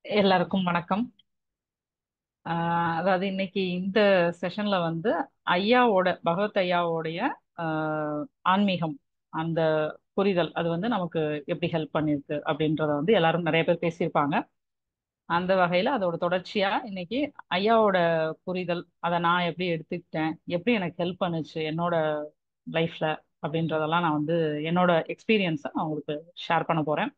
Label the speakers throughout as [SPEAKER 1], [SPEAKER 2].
[SPEAKER 1] எல்லாருக்கும் வணக்கம் ஆஹ் அதாவது இன்னைக்கு இந்த செஷன்ல வந்து ஐயாவோட பகவத் ஐயாவோடைய ஆஹ் ஆன்மீகம் அந்த புரிதல் அது வந்து நமக்கு எப்படி ஹெல்ப் பண்ணிருக்கு அப்படின்றத வந்து எல்லாரும் நிறைய பேர் பேசியிருப்பாங்க அந்த வகையில அதோட தொடர்ச்சியா இன்னைக்கு ஐயாவோட புரிதல் அதை நான் எப்படி எடுத்துக்கிட்டேன் எப்படி எனக்கு ஹெல்ப் பண்ணுச்சு என்னோட லைஃப்ல அப்படின்றதெல்லாம் நான் வந்து என்னோட எக்ஸ்பீரியன்ஸை நான் உங்களுக்கு ஷேர் பண்ண போறேன்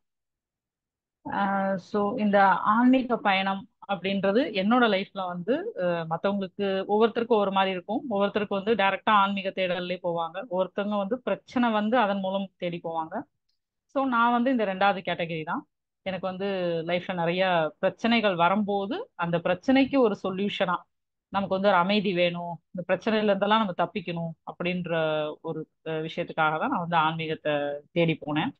[SPEAKER 1] ஸோ இந்த ஆன்மீக பயணம் அப்படின்றது என்னோட லைஃப்ல வந்து அஹ், மத்தவங்களுக்கு ஒவ்வொருத்தருக்கும் ஒரு மாதிரி இருக்கும் ஒவ்வொருத்தருக்கு வந்து டைரக்டா ஆன்மீக தேடல்லே போவாங்க ஒவ்வொருத்தவங்க வந்து பிரச்சனை வந்து அதன் மூலம் தேடி போவாங்க ஸோ நான் வந்து இந்த ரெண்டாவது கேட்டகரி தான் எனக்கு வந்து லைஃப்ல நிறைய பிரச்சனைகள் வரும்போது அந்த பிரச்சனைக்கு ஒரு சொல்யூஷனா நமக்கு வந்து ஒரு அமைதி வேணும் இந்த பிரச்சனையில இருந்தெல்லாம் நம்ம தப்பிக்கணும் அப்படின்ற ஒரு அஹ், விஷயத்துக்காக தான் நான் வந்து ஆன்மீகத்தை தேடி போனேன்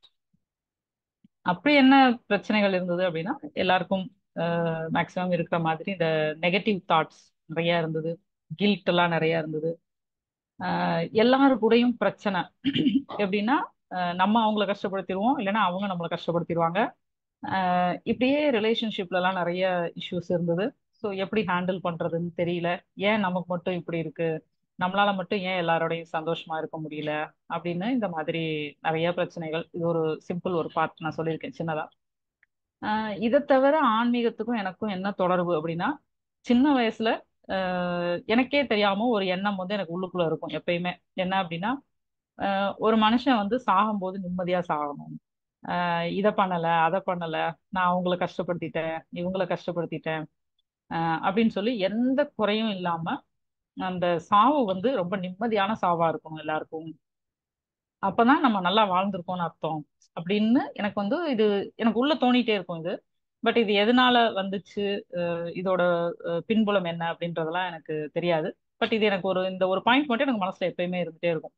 [SPEAKER 1] அப்படி என்ன பிரச்சனைகள் இருந்தது அப்படின்னா எல்லாருக்கும் மேக்சிமம் இருக்கிற மாதிரி இந்த நெகட்டிவ் தாட்ஸ் நிறைய இருந்தது கில்ட் எல்லாம் நிறைய இருந்தது ஆஹ் எல்லாரு கூடயும் பிரச்சனை எப்படின்னா ஆஹ் நம்ம அவங்கள கஷ்டப்படுத்திடுவோம் இல்லைன்னா அவங்க நம்மளை கஷ்டப்படுத்திடுவாங்க ஆஹ் இப்படியே ரிலேஷன்ஷிப்ல எல்லாம் நிறைய இஷ்யூஸ் இருந்தது ஸோ எப்படி ஹேண்டில் பண்றதுன்னு தெரியல ஏன் நமக்கு மட்டும் இப்படி இருக்கு நம்மளால மட்டும் ஏன் எல்லாரோடையும் சந்தோஷமா இருக்க முடியல அப்படின்னு இந்த மாதிரி நிறைய பிரச்சனைகள் இது ஒரு சிம்பிள் ஒரு பார்ட் நான் சொல்லியிருக்கேன் சின்னதா ஆஹ் இதை தவிர ஆன்மீகத்துக்கும் எனக்கும் என்ன தொடர்பு அப்படின்னா சின்ன வயசுல ஆஹ் எனக்கே தெரியாம ஒரு எண்ணம் வந்து எனக்கு உள்ளுக்குள்ள இருக்கும் எப்பயுமே என்ன அப்படின்னா ஆஹ் ஒரு மனுஷன் வந்து சாகும்போது நிம்மதியா சாகணும் ஆஹ் இதை பண்ணல அதை பண்ணல நான் அவங்கள கஷ்டப்படுத்திட்டேன் இவங்கள கஷ்டப்படுத்திட்டேன் ஆஹ் அப்படின்னு சொல்லி எந்த குறையும் இல்லாம அந்த சாவு வந்து ரொம்ப நிம்மதியான சாவா இருக்கணும் எல்லாருக்கும் அப்பதான் நம்ம நல்லா வாழ்ந்திருக்கோம்னு அர்த்தம் அப்படின்னு எனக்கு வந்து இது எனக்கு உள்ள தோணிட்டே இருக்கும் இது பட் இது எதனால வந்துச்சு அஹ் இதோட அஹ் பின்புலம் என்ன அப்படின்றதெல்லாம் எனக்கு தெரியாது பட் இது எனக்கு ஒரு இந்த ஒரு பாயிண்ட் மட்டும் எனக்கு மனசுல எப்பயுமே இருந்துட்டே இருக்கும்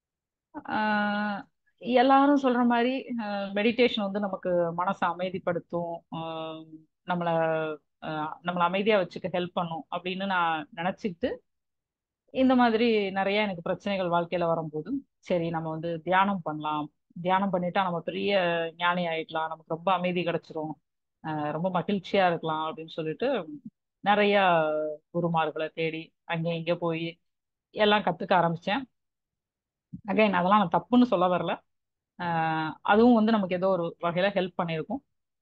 [SPEAKER 1] ஆஹ் எல்லாரும் சொல்ற மாதிரி மெடிடேஷன் வந்து நமக்கு மனசை அமைதிப்படுத்தும் ஆஹ் நம்மள ஆஹ் நம்மள அமைதியா வச்சுக்க ஹெல்ப் பண்ணும் அப்படின்னு நான் நினைச்சுக்கிட்டு இந்த மாதிரி நிறைய எனக்கு பிரச்சனைகள் வாழ்க்கையில வரும்போது சரி நம்ம வந்து தியானம் பண்ணலாம் தியானம் பண்ணிட்டா நம்ம பெரிய ஞானி ஆயிடலாம் நமக்கு ரொம்ப அமைதி கிடைச்சிரும் ஆஹ் ரொம்ப மகிழ்ச்சியா இருக்கலாம் அப்படின்னு சொல்லிட்டு நிறைய குருமார்களை தேடி அங்கே இங்கே போய் எல்லாம் கத்துக்க ஆரம்பிச்சேன் அகைன் அதெல்லாம் நான் தப்புன்னு சொல்ல வரல ஆஹ் அதுவும் வந்து நமக்கு ஏதோ ஒரு வகையில ஹெல்ப் பண்ணியிருக்கும்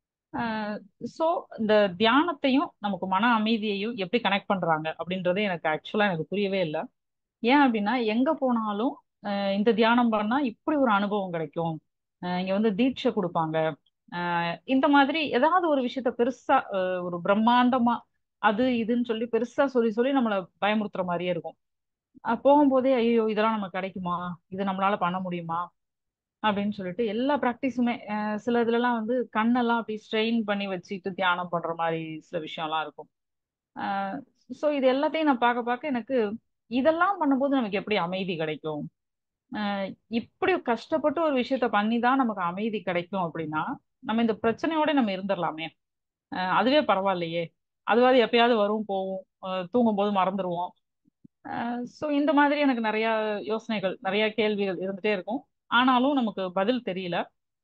[SPEAKER 1] ஸோ இந்த தியானத்தையும் நமக்கு மன அமைதியையும் எப்படி கனெக்ட் பண்றாங்க அப்படின்றது எனக்கு ஆக்சுவலா எனக்கு புரியவே இல்லை ஏன் அப்படின்னா எங்க போனாலும் ஆஹ் இந்த தியானம் பண்ணா இப்படி ஒரு அனுபவம் கிடைக்கும் ஆஹ் இங்க வந்து தீட்சை கொடுப்பாங்க ஆஹ் இந்த மாதிரி ஏதாவது ஒரு விஷயத்த பெருசா ஆஹ் ஒரு பிரம்மாண்டமா அது இதுன்னு சொல்லி பெருசா சொல்லி சொல்லி நம்மளை பயமுறுத்துற மாதிரியே இருக்கும் அஹ் போகும்போதே ஐயோ இதெல்லாம் நமக்கு கிடைக்குமா இது நம்மளால பண்ண முடியுமா அப்படின்னு சொல்லிட்டு எல்லா ப்ராக்டிஸுமே சில இதுலலாம் வந்து கண்ணெல்லாம் அப்படி ஸ்ட்ரெயின் பண்ணி வச்சுக்கிட்டு தியானம் பண்ற மாதிரி சில விஷயம்லாம் இருக்கும் ஸோ இது எல்லாத்தையும் நான் பார்க்க பார்க்க எனக்கு இதெல்லாம் பண்ணும்போது நமக்கு எப்படி அமைதி கிடைக்கும் ஆஹ் இப்படி கஷ்டப்பட்டு ஒரு விஷயத்த பண்ணி தான் நமக்கு அமைதி கிடைக்கும் அப்படின்னா நம்ம இந்த பிரச்சனையோட நம்ம இருந்துடலாமே ஆஹ் அதுவே பரவாயில்லையே அதுவாது எப்பயாவது வரும் போகும் ஆஹ் தூங்கும் போது மறந்துடுவோம் ஸோ இந்த மாதிரி எனக்கு நிறைய யோசனைகள் நிறைய கேள்விகள் இருந்துட்டே இருக்கும் ஆனாலும் நமக்கு பதில் தெரியல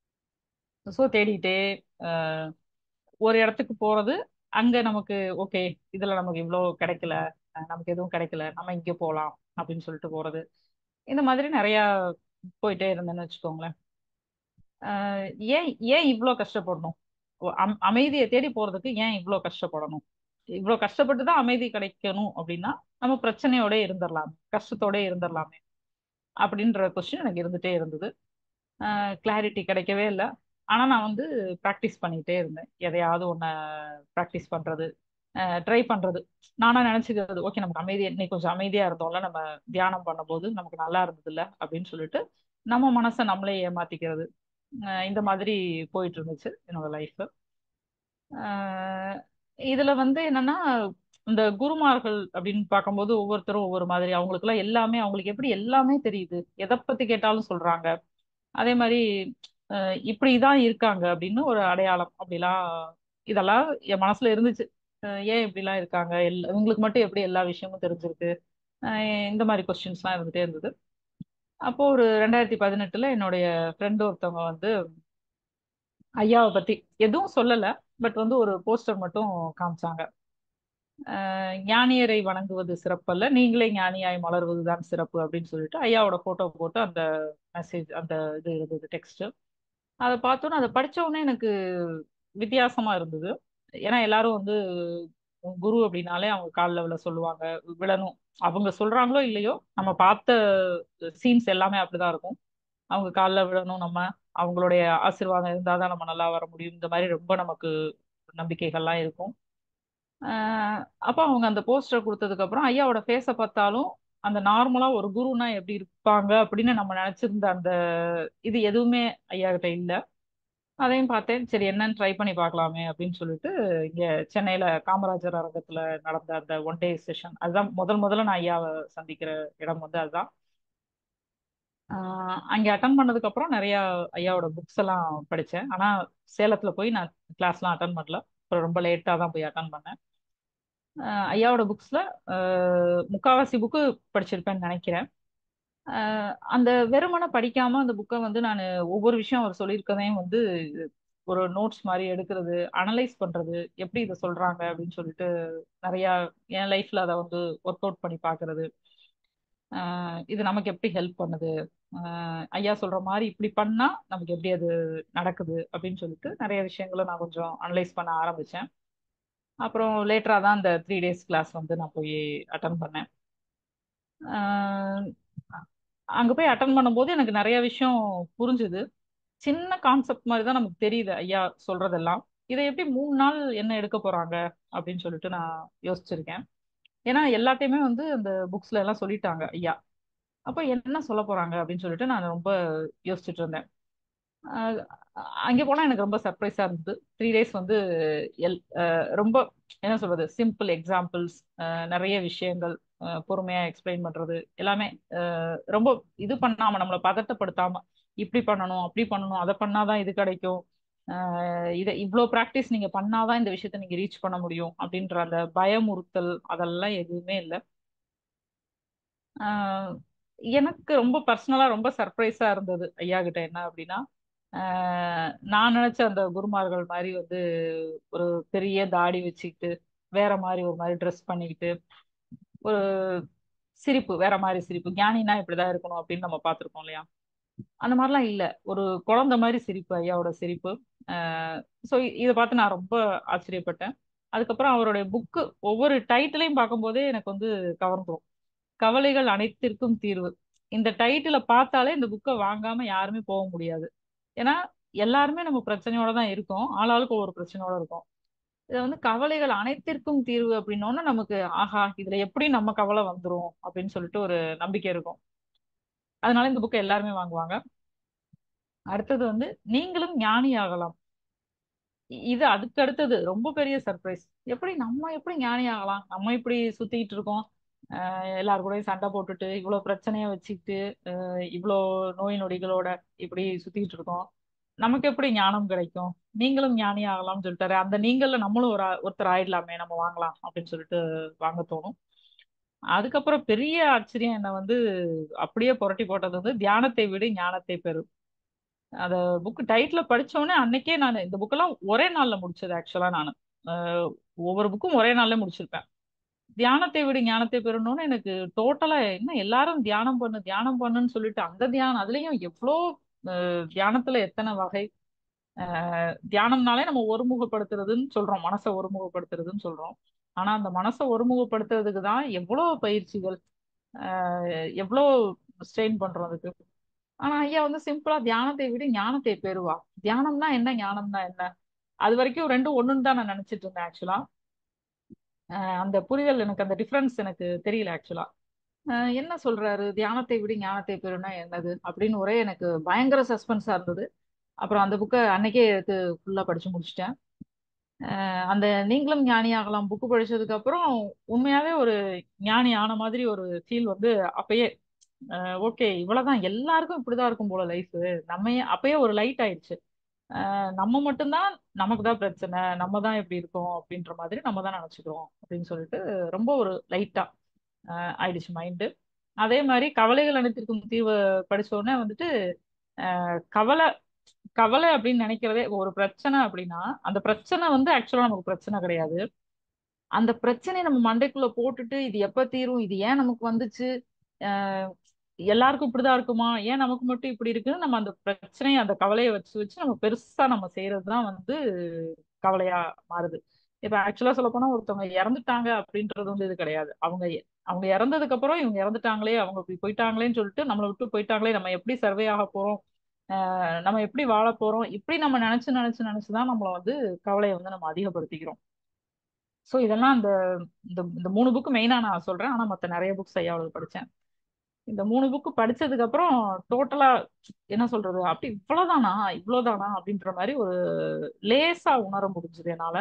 [SPEAKER 1] ஸோ தேடிட்டே ஆஹ் ஒரு இடத்துக்கு போறது அங்க நமக்கு ஓகே இதுல நமக்கு இவ்வளோ கிடைக்கல அஹ் நமக்கு எதுவும் கிடைக்கல நம்ம இங்கே போகலாம் அப்படின்னு சொல்லிட்டு போறது இந்த மாதிரி நிறைய போயிட்டே இருந்தேன்னு வச்சுக்கோங்களேன் ஆஹ் ஏன் ஏன் இவ்வளோ கஷ்டப்படணும் ஒ- அம்- அமைதியை தேடி போறதுக்கு ஏன் இவ்வளோ கஷ்டப்படணும் இவ்வளோ கஷ்டப்பட்டு தான் அமைதி கிடைக்கணும் அப்படின்னா நம்ம பிரச்சனையோட இருந்துடலாமே கஷ்டத்தோட இருந்துடலாமே அப்படின்ற கொஸ்டின் எனக்கு இருந்துட்டே இருந்தது கிளாரிட்டி கிடைக்கவே இல்லை ஆனால் நான் வந்து ப்ராக்டிஸ் பண்ணிகிட்டே இருந்தேன் எதையாவது ஒன்று ப்ராக்டிஸ் பண்ணுறது ட்ரை பண்ணுறது நானா நினச்சிக்கிறது ஓகே நமக்கு அமைதி இன்னைக்கு கொஞ்சம் அமைதியாக இருந்தோம்ல நம்ம தியானம் பண்ணும்போது நமக்கு நல்லா இருந்ததுல்ல அப்படின்னு சொல்லிட்டு நம்ம மனசை நம்மளே ஏமாத்திக்கிறது அஹ் இந்த மாதிரி போயிட்டு இருந்துச்சு என்னோட லைஃப் இதுல வந்து என்னன்னா இந்த குருமார்கள் அப்படின்னு பார்க்கும்போது ஒவ்வொருத்தரும் ஒவ்வொரு மாதிரி அவங்களுக்குலாம் எல்லாமே அவங்களுக்கு எப்படி எல்லாமே தெரியுது எதை பத்தி கேட்டாலும் சொல்றாங்க அதே மாதிரி அஹ் இப்படிதான் இருக்காங்க அப்படின்னு ஒரு அடையாளம் அப்படிலாம் இதெல்லாம் என் மனசுல இருந்துச்சு அஹ் ஏன் இப்படிலாம் இருக்காங்க எல் இவங்களுக்கு மட்டும் எப்படி எல்லா விஷயமும் தெரிஞ்சிருக்கு அஹ் இந்த மாதிரி கொஸ்டின்ஸ்லாம் இருந்துட்டே இருந்தது அப்போ ஒரு ரெண்டாயிரத்தி பதினெட்டுல என்னுடைய ஃப்ரெண்டு ஒருத்தவங்க வந்து ஐயாவை பத்தி எதுவும் சொல்லல பட் வந்து ஒரு போஸ்டர் மட்டும் காமிச்சாங்க அஹ் ஞானியரை வணங்குவது சிறப்பல்ல நீங்களே ஞானியாய் மலர்வதுதான் சிறப்பு அப்படின்னு சொல்லிட்டு ஐயாவோட போட்டோ போட்டு அந்த மெசேஜ் அந்த இது இருந்தது டெக்ஸ்ட் அதை பார்த்தோன்னே அதை படிச்ச உடனே எனக்கு வித்தியாசமா இருந்தது ஏன்னா எல்லாரும் வந்து குரு அப்படின்னாலே அவங்க காலில் விழ சொல்லுவாங்க விழணும் அவங்க சொல்றாங்களோ இல்லையோ நம்ம பார்த்த சீன்ஸ் எல்லாமே அப்படிதான் இருக்கும் அவங்க காலில் விழணும் நம்ம அவங்களுடைய ஆசீர்வாதம் இருந்தால் தான் நம்ம நல்லா வர முடியும் இந்த மாதிரி ரொம்ப நமக்கு நம்பிக்கைகள்லாம் இருக்கும் ஆஹ் அப்போ அவங்க அந்த போஸ்டர் கொடுத்ததுக்கு அப்புறம் ஐயாவோட ஃபேஸை பார்த்தாலும் அந்த நார்மலா ஒரு குருனா எப்படி இருப்பாங்க அப்படின்னு நம்ம நினைச்சிருந்த அந்த இது எதுவுமே ஐயா கிட்ட இல்ல அதையும் பார்த்தேன் சரி என்னன்னு ட்ரை பண்ணி பார்க்கலாமே அப்படின்னு சொல்லிட்டு இங்க சென்னையில காமராஜர் அரங்கத்துல நடந்த அந்த ஒன் டே செஷன் அதுதான் முதல் முதல்ல நான் ஐயாவை சந்திக்கிற இடம் வந்து அதுதான் ஆஹ் அங்கே அட்டன் பண்ணதுக்கு அப்புறம் நிறைய ஐயாவோட புக்ஸ் எல்லாம் படித்தேன் ஆனா சேலத்துல போய் நான் கிளாஸ்லாம் அட்டன் பண்ணல அப்புறம் ரொம்ப லேட்டா தான் போய் அட்டன் பண்ணேன் ஆஹ் ஐயாவோட புக்ஸ்ல முக்காவாசி புக்கு படிச்சிருப்பேன்னு நினைக்கிறேன் ஆஹ் அந்த வெறுமனை படிக்காம அந்த புக்கை வந்து நான் ஒவ்வொரு விஷயம் அவர் சொல்லியிருக்கதையும் வந்து ஒரு நோட்ஸ் மாதிரி எடுக்கிறது அனலைஸ் பண்றது எப்படி இதை சொல்றாங்க அப்படின்னு சொல்லிட்டு நிறைய என் லைஃப்ல அதை வந்து ஒர்க் அவுட் பண்ணி பார்க்கிறது ஆஹ் இது நமக்கு எப்படி ஹெல்ப் பண்ணுது ஆஹ் ஐயா சொல்ற மாதிரி இப்படி பண்ணா நமக்கு எப்படி அது நடக்குது அப்படின்னு சொல்லிட்டு நிறைய விஷயங்களை நான் கொஞ்சம் அனலைஸ் பண்ண ஆரம்பிச்சேன் அப்புறம் லேட்டரா தான் அந்த த்ரீ டேஸ் கிளாஸ் வந்து நான் போய் அட்டன் பண்ணேன் ஆஹ் அங்க போய் அட்டன் பண்ணும்போது எனக்கு நிறைய விஷயம் புரிஞ்சுது சின்ன கான்செப்ட் மாதிரி தான் நமக்கு தெரியுது ஐயா சொல்றதெல்லாம் இதை எப்படி மூணு நாள் என்ன எடுக்க போறாங்க அப்படின்னு சொல்லிட்டு நான் யோசிச்சிருக்கேன் ஏன்னா எல்லாத்தையுமே வந்து அந்த புக்ஸ்ல எல்லாம் சொல்லிட்டாங்க ஐயா அப்போ என்ன சொல்ல போறாங்க அப்படின்னு சொல்லிட்டு நான் ரொம்ப யோசிச்சுட்டு இருந்தேன் அஹ் அங்கே போனா எனக்கு ரொம்ப சர்ப்ரைஸா இருந்தது த்ரீ டேஸ் வந்து எல் அஹ் ரொம்ப என்ன சொல்றது சிம்பிள் எக்ஸாம்பிள்ஸ் நிறைய விஷயங்கள் அஹ் பொறுமையா எக்ஸ்பிளைன் பண்றது எல்லாமே அஹ் ரொம்ப இது பண்ணாம நம்மளை பதட்டப்படுத்தாம இப்படி பண்ணணும் அப்படி பண்ணணும் அதை பண்ணாதான் இது கிடைக்கும் அஹ் இதை இவ்வளோ ப்ராக்டிஸ் நீங்க பண்ணாதான் இந்த விஷயத்த நீங்க ரீச் பண்ண முடியும் அப்படின்ற அந்த பயமுறுத்தல் அதெல்லாம் எதுவுமே இல்லை ஆஹ் எனக்கு ரொம்ப பர்சனலா ரொம்ப சர்ப்ரைஸா இருந்தது ஐயா கிட்ட என்ன அப்படின்னா ஆஹ் நான் நினைச்ச அந்த குருமார்கள் மாதிரி வந்து ஒரு பெரிய தாடி வச்சுக்கிட்டு வேற மாதிரி ஒரு மாதிரி ட்ரெஸ் பண்ணிக்கிட்டு ஒரு சிரிப்பு வேற மாதிரி சிரிப்பு ஞானினா இப்படிதான் இருக்கணும் அப்படின்னு நம்ம பார்த்திருக்கோம் இல்லையா அந்த மாதிரிலாம் இல்ல ஒரு குழந்தை மாதிரி சிரிப்பு ஐயாவோட சிரிப்பு ஸோ இதை பார்த்து நான் ரொம்ப ஆச்சரியப்பட்டேன் அதுக்கப்புறம் அவருடைய புக்கு ஒவ்வொரு டைட்டிலையும் பார்க்கும்போதே எனக்கு வந்து கவர்ந்துரும் கவலைகள் அனைத்திற்கும் தீர்வு இந்த டைட்டிலை பார்த்தாலே இந்த புக்கை வாங்காம யாருமே போக முடியாது ஏன்னா எல்லாருமே நம்ம பிரச்சனையோட தான் இருக்கோம் ஆளாளுக்கு ஒவ்வொரு பிரச்சனையோட இருக்கும் இதை வந்து கவலைகள் அனைத்திற்கும் தீர்வு அப்படின்னோன்னா நமக்கு ஆஹா இதுல எப்படி நம்ம கவலை வந்துரும் அப்படின்னு சொல்லிட்டு ஒரு நம்பிக்கை இருக்கும் அதனால இந்த புக்கை எல்லாருமே வாங்குவாங்க அடுத்தது வந்து நீங்களும் ஞானி ஆகலாம் இ- இது அதுக்கு அடுத்தது ரொம்ப பெரிய சர்ப்ரைஸ் எப்படி நம்ம எப்படி ஞானி ஆகலாம் நம்ம இப்படி சுத்திட்டு இருக்கோம் ஆஹ் எல்லார் கூடயும் சண்டை போட்டுட்டு இவ்வளவு பிரச்சனைய வச்சுக்கிட்டு ஆஹ் இவ்வளோ நோய் நொடிகளோட இப்படி சுத்திட்டு இருக்கோம் நமக்கு எப்படி ஞானம் கிடைக்கும் நீங்களும் ஞானி ஆகலாம்னு சொல்லிட்டாரு அந்த நீங்கள்ல நம்மளும் ஒரு ஆ- ஒருத்தர் ஆயிடலாமே நம்ம வாங்கலாம் அப்படின்னு சொல்லிட்டு வாங்க தோணும் அதுக்கப்புறம் பெரிய ஆச்சரியம் என்ன வந்து அப்படியே புரட்டி போட்டது வந்து தியானத்தை விடு ஞானத்தை பெறு அந்த புக் டைட்டில் படிச்சோடனே அன்னைக்கே நான் இந்த புக்கெல்லாம் ஒரே நாள்ல முடிச்சது ஆக்சுவலா நான் ஒவ்வொரு புக்கும் ஒரே நாள்ல முடிச்சிருப்பேன் தியானத்தை விட ஞானத்தை பெறணும்னு எனக்கு டோட்டலா என்ன எல்லாரும் தியானம் பண்ணு தியானம் பண்ணுன்னு சொல்லிட்டு அந்த தியானம் அதுலயும் எவ்வளோ அஹ், தியானத்துல எத்தனை வகை அஹ், தியானம்னாலே நம்ம ஒருமுகப்படுத்துறதுன்னு சொல்றோம் மனசை ஒருமுகப்படுத்துறதுன்னு சொல்றோம் ஆனா அந்த மனசை ஒருமுகப்படுத்துறதுக்கு தான் எவ்வளோ பயிற்சிகள் அஹ், எவ்வளோ ஸ்ட்ரெயின் பண்றோம் அதுக்கு ஆனா ஐயா வந்து சிம்பிளா தியானத்தை விட ஞானத்தை பெறுவா தியானம்னா என்ன ஞானம்னா என்ன அது வரைக்கும் ரெண்டும் ஒண்ணுன்னு தான் நான் நினைச்சிட்டு இருந்தேன் ஆக்சுவலா அந்த புரிதல் எனக்கு அந்த டிஃபரன்ஸ் எனக்கு தெரியல ஆக்சுவலா என்ன சொல்றாரு தியானத்தை விட ஞானத்தை பெறுனா என்னது அப்படின்னு ஒரே எனக்கு பயங்கர சஸ்பென்ஸா இருந்தது அப்புறம் அந்த புக்கை அன்னைக்கே எடுத்து ஃபுல்லா படிச்சு முடிச்சிட்டேன் அஹ் அந்த நீங்களும் ஞானி ஆகலாம் புக்கு படிச்சதுக்கு அப்புறம் உண்மையாவே ஒரு ஞானி ஆன மாதிரி ஒரு ஃபீல் வந்து அப்பயே ஓகே இவ்வளவுதான் எல்லாருக்கும் இப்படிதான் இருக்கும் போல லைஃப் நம்ம ஏன்- அப்பயே ஒரு லைட் ஆயிடுச்சு அஹ் நம்ம மட்டும்தான் நமக்கு தான் பிரச்சனை நம்ம தான் இப்படி இருக்கோம் அப்படின்ற மாதிரி நம்ம தான் நினைச்சுக்கிறோம் அப்படின்னு சொல்லிட்டு ரொம்ப ஒரு லைட்டா ஆயிடுச்சு மைண்டு அதே மாதிரி கவலைகள் அனைத்திற்கும் தீர்வு படிச்ச உடனே வந்துட்டு அஹ் கவலை கவலை அப்படின்னு நினைக்கிறதே ஒரு பிரச்சனை அப்படின்னா அந்த பிரச்சனை வந்து ஆக்சுவலா நமக்கு பிரச்சனை கிடையாது அந்த பிரச்சனையை நம்ம மண்டைக்குள்ள போட்டுட்டு இது எப்ப தீரும் இது ஏன் நமக்கு வந்துச்சு அஹ் எல்லாருக்கும் இப்படிதான் இருக்குமா ஏன் நமக்கு மட்டும் இப்படி இருக்குன்னு நம்ம அந்த பிரச்சனையை அந்த கவலையை வச்சு வச்சு நம்ம பெருசா நம்ம செய்யறதுதான் வந்து கவலையா மாறுது இப்ப ஆக்சுவலா சொல்ல போனா ஒருத்தவங்க இறந்துட்டாங்க அப்படின்றது வந்து இது கிடையாது அவங்க அவங்க இறந்ததுக்கு அப்புறம் இவங்க இறந்துட்டாங்களே அவங்க இப்படி போயிட்டாங்களேன்னு சொல்லிட்டு நம்மளை விட்டு போயிட்டாங்களே நம்ம எப்படி சர்வே ஆக போறோம் ஆஹ் நம்ம எப்படி வாழ போறோம் இப்படி நம்ம நினைச்சு நினைச்சு நினைச்சுதான் நம்மள வந்து கவலையை வந்து நம்ம அதிகப்படுத்திக்கிறோம் ஸோ இதெல்லாம் இந்த இந்த இந்த மூணு புக்கு மெயினா நான் சொல்றேன் ஆனா மத்த நிறைய புக்ஸ் ஐயாவோட படிச்சேன் இந்த மூணு புக்கு படிச்சதுக்கு அப்புறம் டோட்டலா என்ன சொல்றது அப்படி இவ்வளவுதானா இவ்வளவுதானா அப்படின்ற மாதிரி ஒரு லேசா உணர முடிஞ்சது என்னால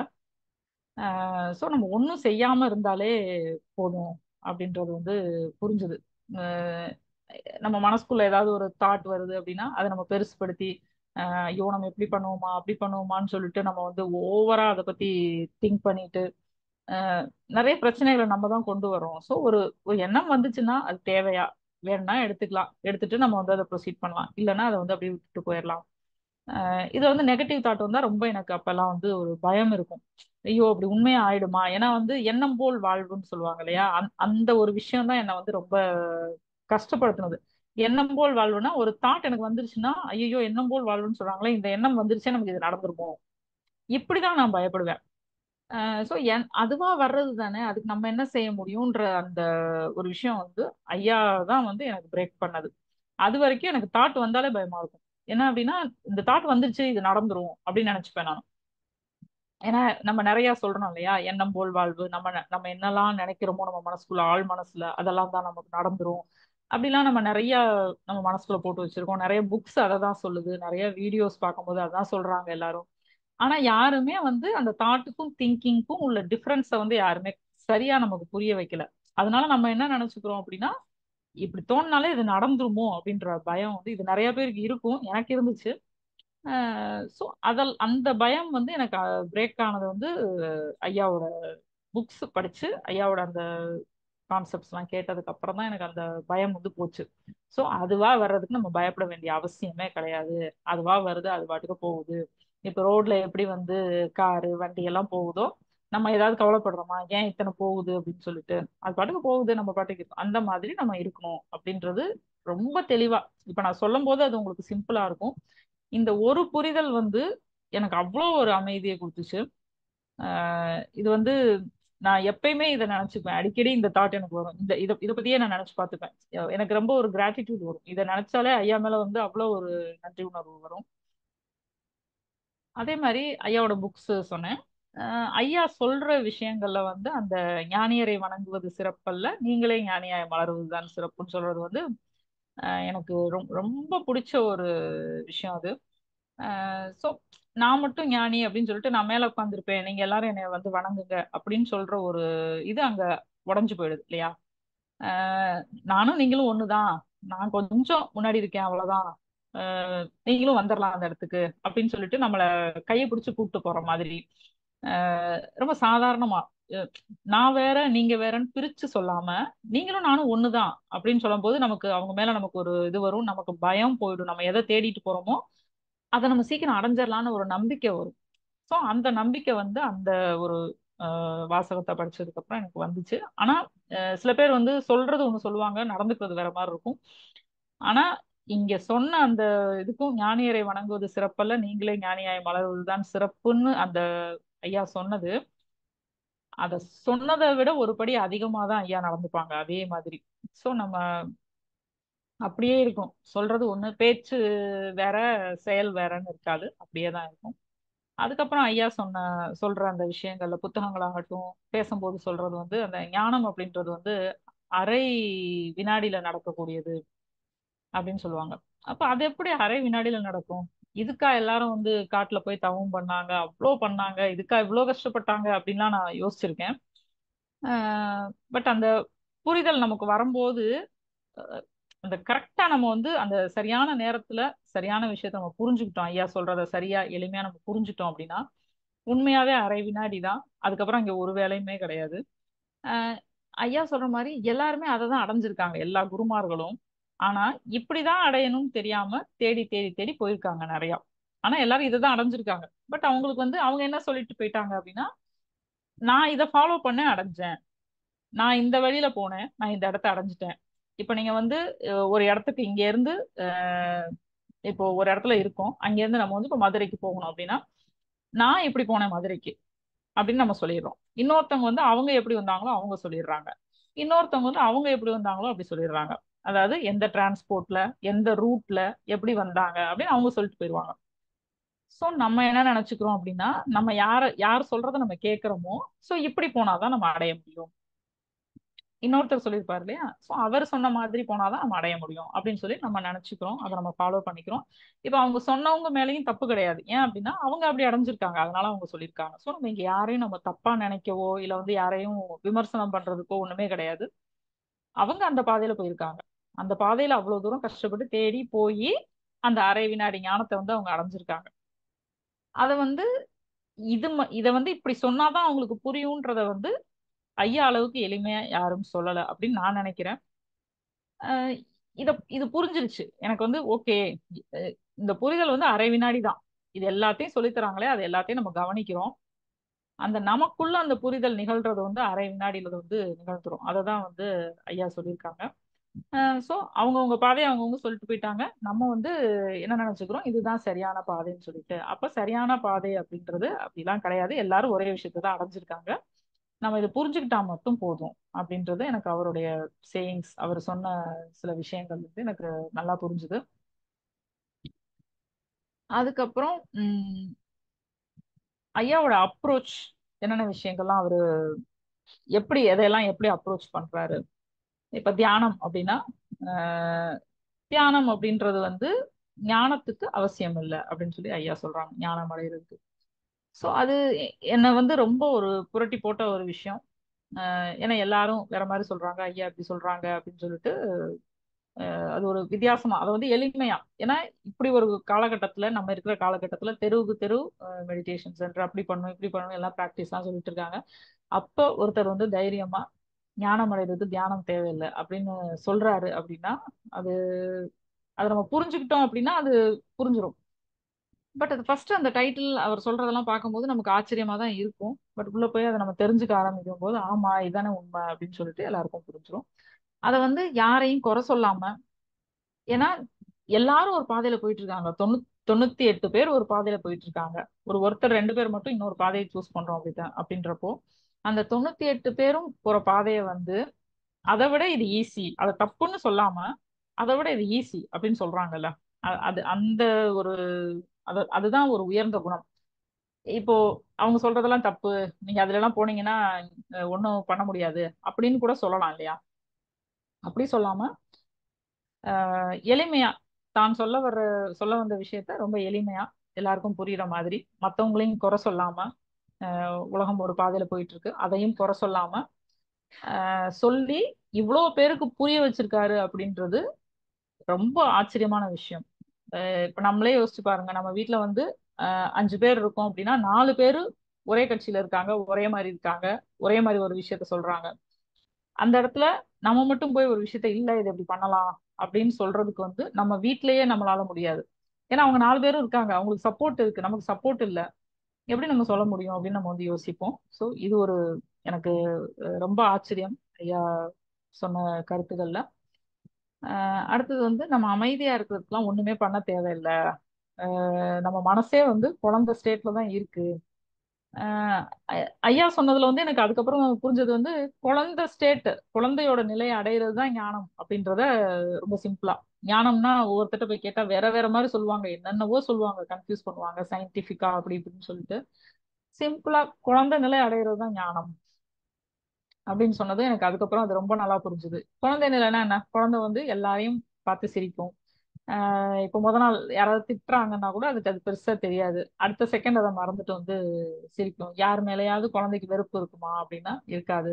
[SPEAKER 1] ஸோ நம்ம ஒன்றும் செய்யாம இருந்தாலே போதும் அப்படின்றது வந்து புரிஞ்சுது அஹ் நம்ம மனசுக்குள்ள ஏதாவது ஒரு தாட் வருது அப்படின்னா அதை நம்ம பெருசுப்படுத்தி அஹ் ஐயோ நம்ம எப்படி பண்ணுவோமா அப்படி பண்ணுவோமான்னு சொல்லிட்டு நம்ம வந்து ஓவரா அதை பத்தி திங்க் பண்ணிட்டு அஹ் நிறைய பிரச்சனைகளை நம்ம தான் கொண்டு வரோம் ஸோ ஒரு ஒரு எண்ணம் வந்துச்சுன்னா அது தேவையா வேணும்னா எடுத்துக்கலாம் எடுத்துட்டு நம்ம வந்து அதை ப்ரொசீட் பண்ணலாம் இல்லைன்னா அதை வந்து அப்படியே விட்டுட்டு போயிடலாம் அஹ் இது வந்து நெகட்டிவ் தாட் வந்தா ரொம்ப எனக்கு அப்பெல்லாம் வந்து ஒரு பயம் இருக்கும் ஐயோ அப்படி உண்மையா ஆயிடுமா ஏன்னா வந்து எண்ணம் போல் வாழ்வுன்னு சொல்லுவாங்க இல்லையா அந் அந்த ஒரு விஷயம் தான் என்னை வந்து ரொம்ப கஷ்டப்படுத்துனது எண்ணம் போல் வாழ்வுனா ஒரு தாட் எனக்கு வந்துருச்சுன்னா ஐயோ எண்ணம் போல் வாழ்வுன்னு சொல்றாங்களே இந்த எண்ணம் வந்துருச்சே நமக்கு இது நடந்துருமோ இப்படிதான் நான் பயப்படுவேன் ஸோ என் அதுவா வர்றது தானே அதுக்கு நம்ம என்ன செய்ய முடியும்ன்ற அந்த ஒரு விஷயம் வந்து ஐயா தான் வந்து எனக்கு பிரேக் பண்ணது அது வரைக்கும் எனக்கு தாட் வந்தாலே பயமா இருக்கும் என்ன அப்படின்னா இந்த தாட் வந்துருச்சு இது நடந்துரும் அப்படின்னு நினைச்சுப்பேன் நான் ஏன்னா நம்ம நிறைய சொல்றோம் இல்லையா எண்ணம் போல் வாழ்வு நம்ம ந- நம்ம என்னெல்லாம் நினைக்கிறோமோ நம்ம மனசுக்குள்ள ஆழ் மனசுல அதெல்லாம் தான் நமக்கு நடந்துரும் அப்படிலாம் நம்ம நிறைய நம்ம மனசுக்குள்ள போட்டு வச்சிருக்கோம் நிறைய புக்ஸ் அதை தான் சொல்லுது நிறைய வீடியோஸ் பார்க்கும்போது அதான் சொல்றாங்க எல்லாரும் ஆனா யாருமே வந்து அந்த தாட்டுக்கும் திங்கிங்க்கும் உள்ள டிஃபரன்ஸை வந்து யாருமே சரியா நமக்கு புரிய வைக்கல அதனால நம்ம என்ன நினைச்சுக்கிறோம் அப்படின்னா இப்படி தோணுனாலே இது நடந்துருமோ அப்படின்ற பயம் வந்து இது நிறைய பேருக்கு இருக்கும் எனக்கு இருந்துச்சு ஸோ அதல் அந்த பயம் வந்து எனக்கு பிரேக் ஆனது வந்து அஹ், ஐயாவோட புக்ஸ் படிச்சு ஐயாவோட அந்த கான்செப்ட்ஸ்லாம் கேட்டதுக்கு அப்புறம் தான் எனக்கு அந்த பயம் வந்து போச்சு ஸோ அதுவா வர்றதுக்கு நம்ம பயப்பட வேண்டிய அவசியமே கிடையாது அதுவா வருது அது பாட்டுக்கு போகுது இப்போ ரோட்ல எப்படி வந்து காரு வண்டி எல்லாம் போகுதோ நம்ம ஏதாவது கவலைப்படுறோமா ஏன் இத்தனை போகுது அப்படின்னு சொல்லிட்டு அது பாட்டுக்கு போகுது நம்ம பாட்டுக்கு இருக்கோம். அந்த மாதிரி நம்ம இருக்கணும் அப்படின்றது ரொம்ப தெளிவா இப்ப நான் சொல்லும் போது அது உங்களுக்கு சிம்பிளா இருக்கும் இந்த ஒரு புரிதல் வந்து எனக்கு அவ்வளோ ஒரு அமைதியை கொடுத்துச்சு ஆஹ் இது வந்து நான் எப்பயுமே இதை நினைச்சுப்பேன் அடிக்கடி இந்த தாட் எனக்கு வரும் இந்த இதை இதை பத்தியே நான் நினைச்சு பார்த்துப்பேன் அஹ் எனக்கு ரொம்ப ஒரு கிராட்டிடியூட் வரும் இதை நினைச்சாலே ஐயா மேல வந்து அவ்வளோ ஒரு நன்றி உணர்வு வரும் அதே மாதிரி ஐயாவோட புக்ஸ் சொன்னேன் அஹ் ஐயா சொல்ற விஷயங்கள்ல வந்து அந்த ஞானியரை வணங்குவது சிறப்பல்ல நீங்களே ஞானியாய் மலர்வதுதான் சிறப்புன்னு சொல்றது வந்து அஹ் எனக்கு ரொம்ப ரொம்ப பிடிச்ச ஒரு விஷயம் அது ஸோ நான் மட்டும் ஞானி அப்படின்னு சொல்லிட்டு நான் மேல உட்காந்துருப்பேன் நீங்க எல்லாரும் என்னை வந்து வணங்குங்க அப்படின்னு சொல்ற ஒரு இது அங்க உடைஞ்சு போயிடுது இல்லையா ஆஹ் நானும் நீங்களும் ஒண்ணுதான் நான் கொஞ்சம் முன்னாடி இருக்கேன் அவ்வளவுதான் ஆஹ் நீங்களும் வந்துடலாம் அந்த இடத்துக்கு அப்படின்னு சொல்லிட்டு நம்மள கையை பிடிச்சு கூப்பிட்டு போற மாதிரி ஆஹ் ரொம்ப சாதாரணமா அஹ் நான் வேற நீங்க வேறன்னு பிரிச்சு சொல்லாம நீங்களும் நானும் ஒண்ணுதான் அப்படின்னு சொல்லும்போது நமக்கு அவங்க மேல நமக்கு ஒரு இது வரும் நமக்கு பயம் போயிடும் நம்ம எதை தேடிட்டு போறோமோ அதை நம்ம சீக்கிரம் அடைஞ்சிடலாம்னு ஒரு நம்பிக்கை வரும் ஸோ அந்த நம்பிக்கை வந்து அந்த ஒரு ஆஹ் வாசகத்தை படிச்சதுக்கு அப்புறம் எனக்கு வந்துச்சு ஆனா அஹ் சில பேர் வந்து சொல்றது ஒண்ணு சொல்லுவாங்க நடந்துக்கிறது வேற மாதிரி இருக்கும் ஆனா இங்க சொன்ன அந்த இதுக்கும் ஞானியரை வணங்குவது சிறப்பல்ல நீங்களே ஞானியாய் மலர்வதுதான் சிறப்புன்னு அந்த ஐயா சொன்னது அத சொன்னதை விட ஒரு படி அதிகமா தான் ஐயா நடந்துப்பாங்க அதே மாதிரி சோ நம்ம அப்படியே இருக்கும் சொல்றது ஒண்ணு பேச்சு வேற செயல் வேறன்னு இருக்காது அப்படியே தான் இருக்கும் அதுக்கப்புறம் ஐயா சொன்ன சொல்ற அந்த விஷயங்கள்ல புத்தகங்களாகட்டும் பேசும்போது சொல்றது வந்து அந்த ஞானம் அப்படின்றது வந்து அரை வினாடியில நடக்கக்கூடியது அப்படின்னு சொல்லுவாங்க அப்ப அது எப்படி அரை வினாடியில நடக்கும் இதுக்கா எல்லாரும் வந்து காட்டுல போய் தவம் பண்ணாங்க அவ்வளோ பண்ணாங்க இதுக்கா இவ்வளோ கஷ்டப்பட்டாங்க அப்படின்லாம் நான் யோசிச்சிருக்கேன் பட் அந்த புரிதல் நமக்கு வரும்போது அஹ், அந்த கரெக்டா நம்ம வந்து அந்த சரியான நேரத்துல சரியான விஷயத்த நம்ம புரிஞ்சுக்கிட்டோம் ஐயா சொல்றத சரியா எளிமையா நம்ம புரிஞ்சுட்டோம் அப்படின்னா உண்மையாவே அரை வினாடி தான் அதுக்கப்புறம் இங்க ஒரு வேலையுமே கிடையாது அஹ் ஐயா சொல்ற மாதிரி எல்லாருமே அதை தான் அடைஞ்சிருக்காங்க எல்லா குருமார்களும் ஆனா இப்படிதான் அடையணும்னு தெரியாம தேடி தேடி தேடி போயிருக்காங்க நிறையா ஆனா எல்லாரும் இதை தான் அடைஞ்சிருக்காங்க பட் அவங்களுக்கு வந்து அவங்க என்ன சொல்லிட்டு போயிட்டாங்க அப்படின்னா நான் இதை ஃபாலோ பண்ண அடைஞ்சேன் நான் இந்த வழியில போனேன் நான் இந்த இடத்த அடைஞ்சிட்டேன் இப்போ நீங்க வந்து அஹ், ஒரு இடத்துக்கு இங்க இருந்து அஹ், இப்போ ஒரு இடத்துல இருக்கோம் அங்க இருந்து நம்ம வந்து இப்போ மதுரைக்கு போகணும் அப்படின்னா நான் எப்படி போனேன் மதுரைக்கு அப்படின்னு நம்ம சொல்லிடுறோம் இன்னொருத்தவங்க வந்து அவங்க எப்படி வந்தாங்களோ அவங்க சொல்லிடுறாங்க இன்னொருத்தவங்க வந்து அவங்க எப்படி வந்தாங்களோ அப்படி சொல்லிடுறாங்க அதாவது எந்த டிரான்ஸ்போர்ட்ல எந்த ரூட்ல எப்படி வந்தாங்க அப்படின்னு அவங்க சொல்லிட்டு போயிடுவாங்க ஸோ நம்ம என்ன நினைச்சுக்கிறோம் அப்படின்னா நம்ம யார யார் சொல்றதை நம்ம கேட்குறோமோ ஸோ இப்படி போனாதான் நம்ம அடைய முடியும் இன்னொருத்தர் சொல்லியிருப்பாரு இல்லையா ஸோ அவர் சொன்ன மாதிரி போனாதான் நம்ம அடைய முடியும் அப்படின்னு சொல்லி நம்ம நினைச்சுக்கிறோம் அதை நம்ம ஃபாலோ பண்ணிக்கிறோம் இப்போ அவங்க சொன்னவங்க மேலேயும் தப்பு கிடையாது ஏன் அப்படின்னா அவங்க அப்படி அடைஞ்சிருக்காங்க அதனால அவங்க சொல்லியிருக்காங்க ஸோ நம்ம இங்க யாரையும் நம்ம தப்பா நினைக்கவோ இல்லை வந்து யாரையும் விமர்சனம் பண்றதுக்கோ ஒண்ணுமே கிடையாது அவங்க அந்த பாதையில போயிருக்காங்க அந்த பாதையில அவ்வளவு தூரம் கஷ்டப்பட்டு தேடி போய் அந்த அரை வினாடி ஞானத்தை வந்து அவங்க அடைஞ்சிருக்காங்க அதை வந்து இது ம- இதை வந்து இப்படி சொன்னாதான் அவங்களுக்கு புரியுன்றத வந்து ஐயா அளவுக்கு எளிமையா யாரும் சொல்லல அப்படின்னு நான் நினைக்கிறேன் அஹ் இத இது புரிஞ்சிருச்சு எனக்கு வந்து ஓகே இந்த புரிதல் வந்து அரை வினாடி தான் இது எல்லாத்தையும் சொல்லித் தராங்களே அது எல்லாத்தையும் நம்ம கவனிக்கிறோம் அந்த நமக்குள்ள அந்த புரிதல் நிகழ்றது வந்து அரை வினாடியில வந்து நிகழ்த்துறோம் அதை தான் வந்து ஐயா சொல்லியிருக்காங்க ஸோ அவங்கவுங்க பாதையை அவங்கவுங்க சொல்லிட்டு போயிட்டாங்க நம்ம வந்து என்ன நினைச்சுக்கிறோம் இதுதான் சரியான பாதைன்னு சொல்லிட்டு அப்ப சரியான பாதை அப்படின்றது அப்படிலாம் கிடையாது எல்லாரும் ஒரே விஷயத்தை தான் அடைஞ்சிருக்காங்க நம்ம இதை புரிஞ்சுக்கிட்டா மட்டும் போதும் அப்படின்றது எனக்கு அவருடைய சேயிங்ஸ் அவர் சொன்ன சில விஷயங்கள் வந்து எனக்கு நல்லா புரிஞ்சுது அதுக்கப்புறம் உம் ஐயாவோட அப்ரோச் என்னென்ன விஷயங்கள்லாம் அவரு எப்படி எதையெல்லாம் எப்படி அப்ரோச் பண்றாரு இப்ப தியானம் அப்படின்னா ஆஹ் தியானம் அப்படின்றது வந்து ஞானத்துக்கு அவசியம் இல்லை அப்படின்னு சொல்லி ஐயா சொல்றாங்க ஞானம் அடைகிறதுக்கு ஸோ அது எ- என்னை வந்து ரொம்ப ஒரு புரட்டி போட்ட ஒரு விஷயம் ஆஹ் ஏன்னா எல்லாரும் வேற மாதிரி சொல்றாங்க ஐயா இப்படி சொல்றாங்க அப்படின்னு சொல்லிட்டு ஆஹ் அது ஒரு வித்தியாசமா அதை வந்து எளிமையா ஏன்னா இப்படி ஒரு காலகட்டத்துல நம்ம இருக்கிற காலகட்டத்துல தெருவுக்கு தெரு மெடிடேஷன் சென்டர் அப்படி பண்ணும் இப்படி பண்ணும் எல்லாம் ப்ராக்டிஸ்லாம் சொல்லிட்டு இருக்காங்க அப்போ ஒருத்தர் வந்து தைரியமா ஞானம் அடைகிறது தியானம் தேவையில்லை அப்படின்னு சொல்றாரு அப்படின்னா அது அதை நம்ம புரிஞ்சுக்கிட்டோம் அப்படின்னா அது புரிஞ்சிடும் பட் அது ஃபர்ஸ்ட் அந்த டைட்டில் அவர் சொல்றதெல்லாம் பார்க்கும்போது நமக்கு ஆச்சரியமா தான் இருக்கும் பட் உள்ள போய் அதை நம்ம தெரிஞ்சுக்க ஆரம்பிக்கும் போது ஆமா இதானே உண்மை அப்படின்னு சொல்லிட்டு எல்லாருக்கும் புரிஞ்சிடும் அதை வந்து யாரையும் குறை சொல்லாம ஏன்னா எல்லாரும் ஒரு பாதையில போயிட்டு இருக்காங்க தொண்ணூ தொண்ணூத்தி எட்டு பேர் ஒரு பாதையில போயிட்டு இருக்காங்க ஒரு ஒருத்தர் ரெண்டு பேர் மட்டும் இன்னொரு பாதையை சூஸ் பண்றோம் அப்படிதான் அப்படின்றப்போ அந்த தொண்ணூத்தி எட்டு பேரும் போற பாதையை வந்து அதை விட இது ஈஸி அதை தப்புன்னு சொல்லாம அதை விட இது ஈஸி அப்படின்னு சொல்றாங்கல்ல அ- அது அந்த ஒரு அது அதுதான் ஒரு உயர்ந்த குணம் இப்போ அவங்க சொல்றதெல்லாம் தப்பு நீங்க அதுல எல்லாம் போனீங்கன்னா அஹ், ஒண்ணும் பண்ண முடியாது அப்படின்னு கூட சொல்லலாம் இல்லையா அப்படி சொல்லாம ஆஹ், எளிமையா தான் சொல்ல வர்ற சொல்ல வந்த விஷயத்த ரொம்ப எளிமையா எல்லாருக்கும் புரியுற மாதிரி மத்தவங்களையும் குறை சொல்லாம ஆஹ், உலகம் ஒரு பாதையில போயிட்டு இருக்கு அதையும் குறை சொல்லாம ஆஹ், சொல்லி இவ்வளோ பேருக்கு புரிய வச்சிருக்காரு அப்படின்றது ரொம்ப ஆச்சரியமான விஷயம் அஹ் இப்ப நம்மளே யோசிச்சு பாருங்க நம்ம வீட்ல வந்து அஹ் அஞ்சு பேர் இருக்கோம் அப்படின்னா நாலு பேரு ஒரே கட்சியில இருக்காங்க ஒரே மாதிரி இருக்காங்க ஒரே மாதிரி ஒரு விஷயத்த சொல்றாங்க அந்த இடத்துல நம்ம மட்டும் போய் ஒரு விஷயத்த இல்ல இது இப்படி பண்ணலாம் அப்படின்னு சொல்றதுக்கு வந்து நம்ம வீட்லயே நம்மளால முடியாது ஏன்னா அவங்க நாலு பேரும் இருக்காங்க அவங்களுக்கு சப்போர்ட் இருக்கு நமக்கு சப்போர்ட் இல்ல எப்படி நம்ம சொல்ல முடியும் அப்படின்னு நம்ம வந்து யோசிப்போம் ஸோ இது ஒரு எனக்கு அஹ், ரொம்ப ஆச்சரியம் ஐயா சொன்ன கருத்துக்கள்ல அஹ் அடுத்தது வந்து நம்ம அமைதியா இருக்கிறதுக்குலாம் ஒண்ணுமே பண்ண தேவையில்லை அஹ் நம்ம மனசே வந்து குழந்தை ஸ்டேட்ல தான் இருக்கு அஹ் ஐ- ஐயா சொன்னதுல வந்து எனக்கு அதுக்கப்புறம் புரிஞ்சது வந்து குழந்தை ஸ்டேட் குழந்தையோட நிலையை அடையிறது தான் ஞானம் அப்படின்றத ரொம்ப சிம்பிளா ஞானம்னா ஒவ்வொருத்தட்ட போய் கேட்டா வேற வேற மாதிரி சொல்லுவாங்க என்னென்னவோ சொல்லுவாங்க கன்ஃபியூஸ் பண்ணுவாங்க சயின்டிபிக்கா அப்படி இப்படின்னு சொல்லிட்டு சிம்பிளா குழந்தை நிலை அடையிறது தான் ஞானம் அப்படின்னு சொன்னது எனக்கு அதுக்கப்புறம் அது ரொம்ப நல்லா புரிஞ்சுது குழந்தை நிலைன்னா என்ன குழந்தை வந்து எல்லாரையும் பார்த்து சிரிக்கும் ஆஹ் இப்போ முத நாள் யாராவது திட்டுறாங்கன்னா கூட அதுக்கு அது பெருசா தெரியாது அடுத்த செகண்ட் அதை மறந்துட்டு வந்து சிரிக்கும் யார் மேலேயாவது குழந்தைக்கு வெறுப்பு இருக்குமா அப்படின்னா இருக்காது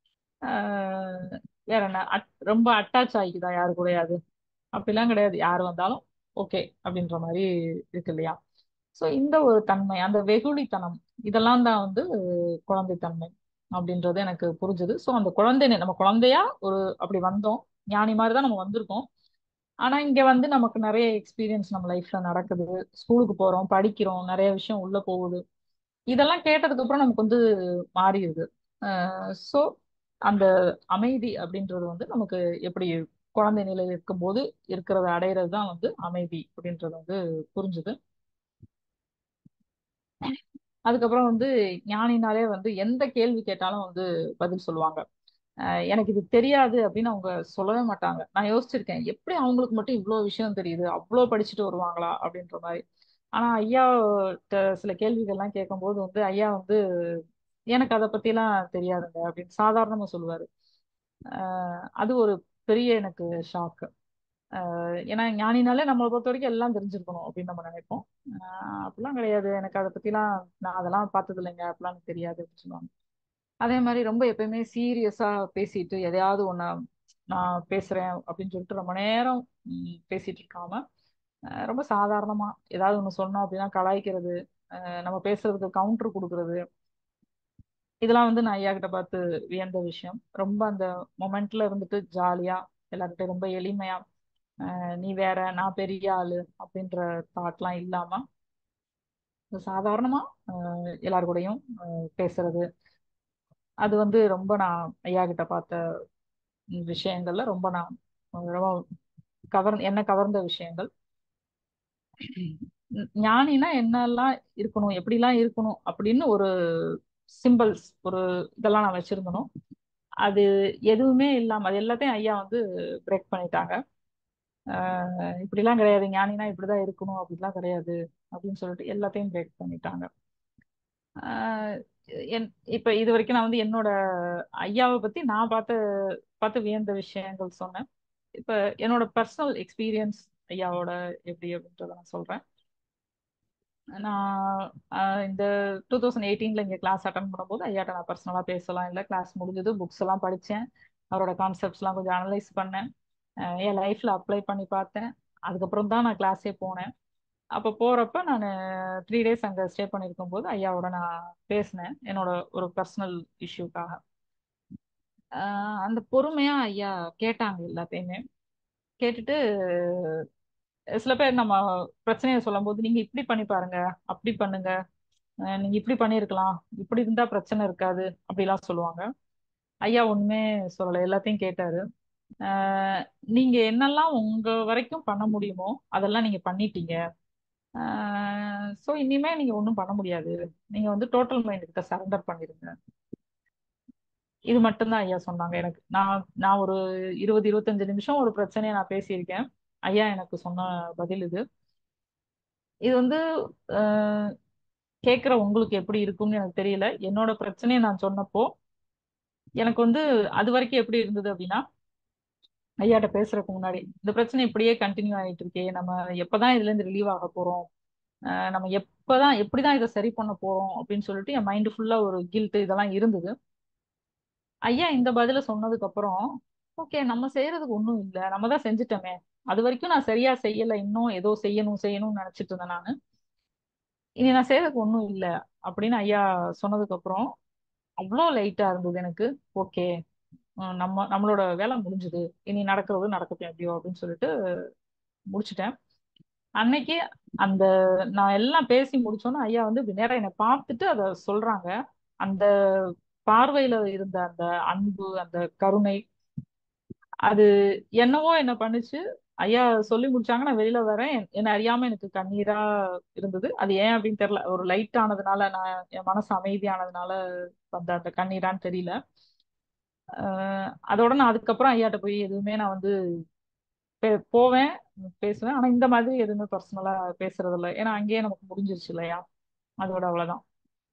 [SPEAKER 1] ஆஹ் வேற என்ன அட்- ரொம்ப அட்டாச் ஆகிக்குதா யாரு கூடயாவது அப்படிலாம் கிடையாது யார் வந்தாலும் ஓகே அப்படின்ற மாதிரி இருக்கு இல்லையா ஸோ இந்த ஒரு தன்மை அந்த வெகுளித்தனம் இதெல்லாம் தான் வந்து குழந்தைத்தன்மை அப்படின்றது எனக்கு புரிஞ்சுது ஸோ அந்த குழந்தை நி- நம்ம குழந்தையா ஒரு அப்படி வந்தோம் ஞானி மாதிரி தான் நம்ம வந்திருக்கோம் ஆனா இங்க வந்து நமக்கு நிறைய எக்ஸ்பீரியன்ஸ் நம்ம லைஃப்ல நடக்குது ஸ்கூலுக்கு போறோம் படிக்கிறோம் நிறைய விஷயம் உள்ள போகுது இதெல்லாம் கேட்டதுக்கு அப்புறம் நமக்கு வந்து மாறிடுது ஸோ அந்த அமைதி அப்படின்றது வந்து நமக்கு எப்படி குழந்தை நிலையில் இருக்கும்போது இருக்கிறத அடையிறது தான் வந்து அமைதி அப்படின்றது வந்து புரிஞ்சுது அதுக்கப்புறம் வந்து ஞானினாலே வந்து எந்த கேள்வி கேட்டாலும் வந்து பதில் சொல்லுவாங்க அஹ் எனக்கு இது தெரியாது அப்படின்னு அவங்க சொல்லவே மாட்டாங்க நான் யோசிச்சிருக்கேன் எப்படி அவங்களுக்கு மட்டும் இவ்வளோ விஷயம் தெரியுது அவ்வளோ படிச்சுட்டு வருவாங்களா அப்படின்ற மாதிரி ஆனா ஐயா சில கேள்விகள்லாம் கேட்கும்போது வந்து ஐயா வந்து எனக்கு அதை பத்திலாம் தெரியாதுங்க அப்படின்னு சாதாரணமா சொல்லுவாரு அஹ் அது ஒரு பெரிய எனக்கு ஷாக்கு ஏன்னா ஞானினாலே நம்மளை பொறுத்த வரைக்கும் எல்லாம் தெரிஞ்சிருக்கணும் அப்படின்னு நம்ம நினைப்போம் ஆஹ் அப்படிலாம் கிடையாது எனக்கு அதை பத்திலாம் நான் அதெல்லாம் பார்த்தது இல்லைங்க அப்படிலாம் எனக்கு தெரியாது அப்படின்னு சொல்லுவாங்க அதே மாதிரி ரொம்ப எப்பயுமே சீரியஸா பேசிட்டு எதையாவது ஒண்ணு நான் பேசுறேன் அப்படின்னு சொல்லிட்டு ரொம்ப நேரம் ம், பேசிட்டு இருக்காம அஹ் ரொம்ப சாதாரணமா ஏதாவது ஒண்ணு சொன்னோம் அப்படின்னா கலாய்க்கிறது அஹ் நம்ம பேசுறதுக்கு கவுண்டர் கொடுக்கறது இதெல்லாம் வந்து நான் ஐயா கிட்ட பார்த்து வியந்த விஷயம் ரொம்ப அந்த மொமெண்ட்ல இருந்துட்டு ஜாலியா எல்லார்கிட்ட ரொம்ப எளிமையா அஹ் நீ வேற நான் பெரிய ஆளு அப்படின்ற தாட்லாம் இல்லாம சாதாரணமா அஹ் எல்லார் கூடயும் அஹ் பேசுறது அது வந்து ரொம்ப நான் ஐயா கிட்ட பார்த்த விஷயங்கள்ல ரொம்ப நான் ரொம்ப கவர் என்ன கவர்ந்த விஷயங்கள் ஞ- ஞானினா என்னெல்லாம் இருக்கணும் எப்படிலாம் இருக்கணும் அப்படின்னு ஒரு சிம்பிள்ஸ் ஒரு இதெல்லாம் நான் வச்சிருந்தனும் அது எதுவுமே இல்லாம அது எல்லாத்தையும் ஐயா வந்து பிரேக் பண்ணிட்டாங்க ஆஹ் இப்படிலாம் கிடையாது ஞானினா இப்படிதான் இருக்கணும் அப்படிலாம் கிடையாது அப்படின்னு சொல்லிட்டு எல்லாத்தையும் பிரேக் பண்ணிட்டாங்க ஆஹ் என் இப்ப இது வரைக்கும் நான் வந்து என்னோட ஐயாவை பத்தி நான் பார்த்த பார்த்து வியந்த விஷயங்கள் சொன்னேன் இப்ப என்னோட பர்சனல் எக்ஸ்பீரியன்ஸ் ஐயாவோட எப்படி அப்படின்றத நான் சொல்றேன் நான் ஆஹ் இந்த டூ தௌசண்ட் எயிட்டீன்ல இங்க கிளாஸ் அட்டன் பண்ணும்போது ஐயாட்ட நான் பர்சனலா பேசலாம் இல்லை கிளாஸ் முடிஞ்சது புக்ஸ் எல்லாம் படிச்சேன் அவரோட கான்செப்ட்ஸ் எல்லாம் கொஞ்சம் அனலைஸ் பண்ணேன் ஆஹ் என் லைஃப்ல அப்ளை பண்ணி பார்த்தேன் அதுக்கப்புறம் தான் நான் கிளாஸே போனேன் அப்போ போறப்ப நான் த்ரீ டேஸ் அங்கே ஸ்டே பண்ணியிருக்கும் போது ஐயாவோட நான் பேசினேன் என்னோட ஒரு பர்சனல் இஷ்யூக்காக அந்த பொறுமையா ஐயா கேட்டாங்க எல்லாத்தையுமே கேட்டுட்டு சில பேர் நம்ம பிரச்சனையை சொல்லும் போது நீங்க இப்படி பண்ணி பாருங்க அப்படி பண்ணுங்க அஹ் நீங்க இப்படி பண்ணியிருக்கலாம் இப்படி இருந்தா பிரச்சனை இருக்காது அப்படிலாம் சொல்லுவாங்க ஐயா ஒண்ணுமே சொல்லலை எல்லாத்தையும் கேட்டாரு அஹ் நீங்க என்னெல்லாம் உங்க வரைக்கும் பண்ண முடியுமோ அதெல்லாம் நீங்க பண்ணிட்டீங்க ஸோ இனிமே நீங்க ஒன்றும் பண்ண முடியாது நீங்க வந்து டோட்டல் மைண்ட் கிட்ட சரண்டர் பண்ணிருங்க இது மட்டும்தான் ஐயா சொன்னாங்க எனக்கு நான் நான் ஒரு இருபது இருபத்தஞ்சு நிமிஷம் ஒரு பிரச்சனையை நான் பேசியிருக்கேன் ஐயா எனக்கு சொன்ன பதில் இது இது வந்து அஹ், கேட்குற உங்களுக்கு எப்படி இருக்கும்னு எனக்கு தெரியல என்னோட பிரச்சனையை நான் சொன்னப்போ எனக்கு வந்து அது வரைக்கும் எப்படி இருந்தது அப்படின்னா ஐயாட்ட பேசுறதுக்கு முன்னாடி இந்த பிரச்சனை இப்படியே கண்டினியூ ஆயிட்டு இருக்கே நம்ம எப்பதான் இதுல இருந்து ரிலீவ் ஆக போறோம் அஹ் நம்ம எப்பதான் எப்படிதான் இதை சரி பண்ண போறோம் அப்படின்னு சொல்லிட்டு என் மைண்டு ஃபுல்லா ஒரு கில்ட் இதெல்லாம் இருந்தது ஐயா இந்த பதில சொன்னதுக்கு அப்புறம் ஓகே நம்ம செய்யறதுக்கு ஒண்ணும் இல்ல நம்ம தான் செஞ்சுட்டோமே அது வரைக்கும் நான் சரியா செய்யல இன்னும் ஏதோ செய்யணும் செய்யணும்னு நினைச்சிட்டு இருந்தேன் நானு இனி நான் செய்யறதுக்கு ஒண்ணும் இல்ல அப்படின்னு ஐயா சொன்னதுக்கு அப்புறம் அவ்வளோ லைட்டா இருந்தது எனக்கு ஓகே நம்ம நம்மளோட வேலை முடிஞ்சுது இனி நடக்கிறது நடக்கட்டும் எப்படியோ அப்படின்னு சொல்லிட்டு முடிச்சிட்டேன் அன்னைக்கு அந்த நான் எல்லாம் பேசி முடிச்சோன்னே ஐயா வந்து இப்படி நேரா என்னை பார்த்துட்டு அதை சொல்றாங்க அந்த பார்வையில இருந்த அந்த அன்பு அந்த கருணை அது என்னவோ என்ன பண்ணுச்சு ஐயா சொல்லி முடிச்சாங்க நான் வெளியில வரேன் என்- என்னை அறியாம எனக்கு கண்ணீரா இருந்தது அது ஏன் அப்படின்னு தெரியல ஒரு லைட் ஆனதுனால நான் என் மனசு அமைதியானதுனால வந்த அந்த கண்ணீரான்னு தெரியல அஹ் அதோட நான் அதுக்கப்புறம் ஐயாட்ட போய் எதுவுமே நான் வந்து பே- போவேன் பேசுவேன் ஆனா இந்த மாதிரி எதுவுமே பர்சனலா பேசுறது இல்லை ஏன்னா அங்கேயே நமக்கு முடிஞ்சிருச்சு இல்லையா அதோட அவ்வளவுதான்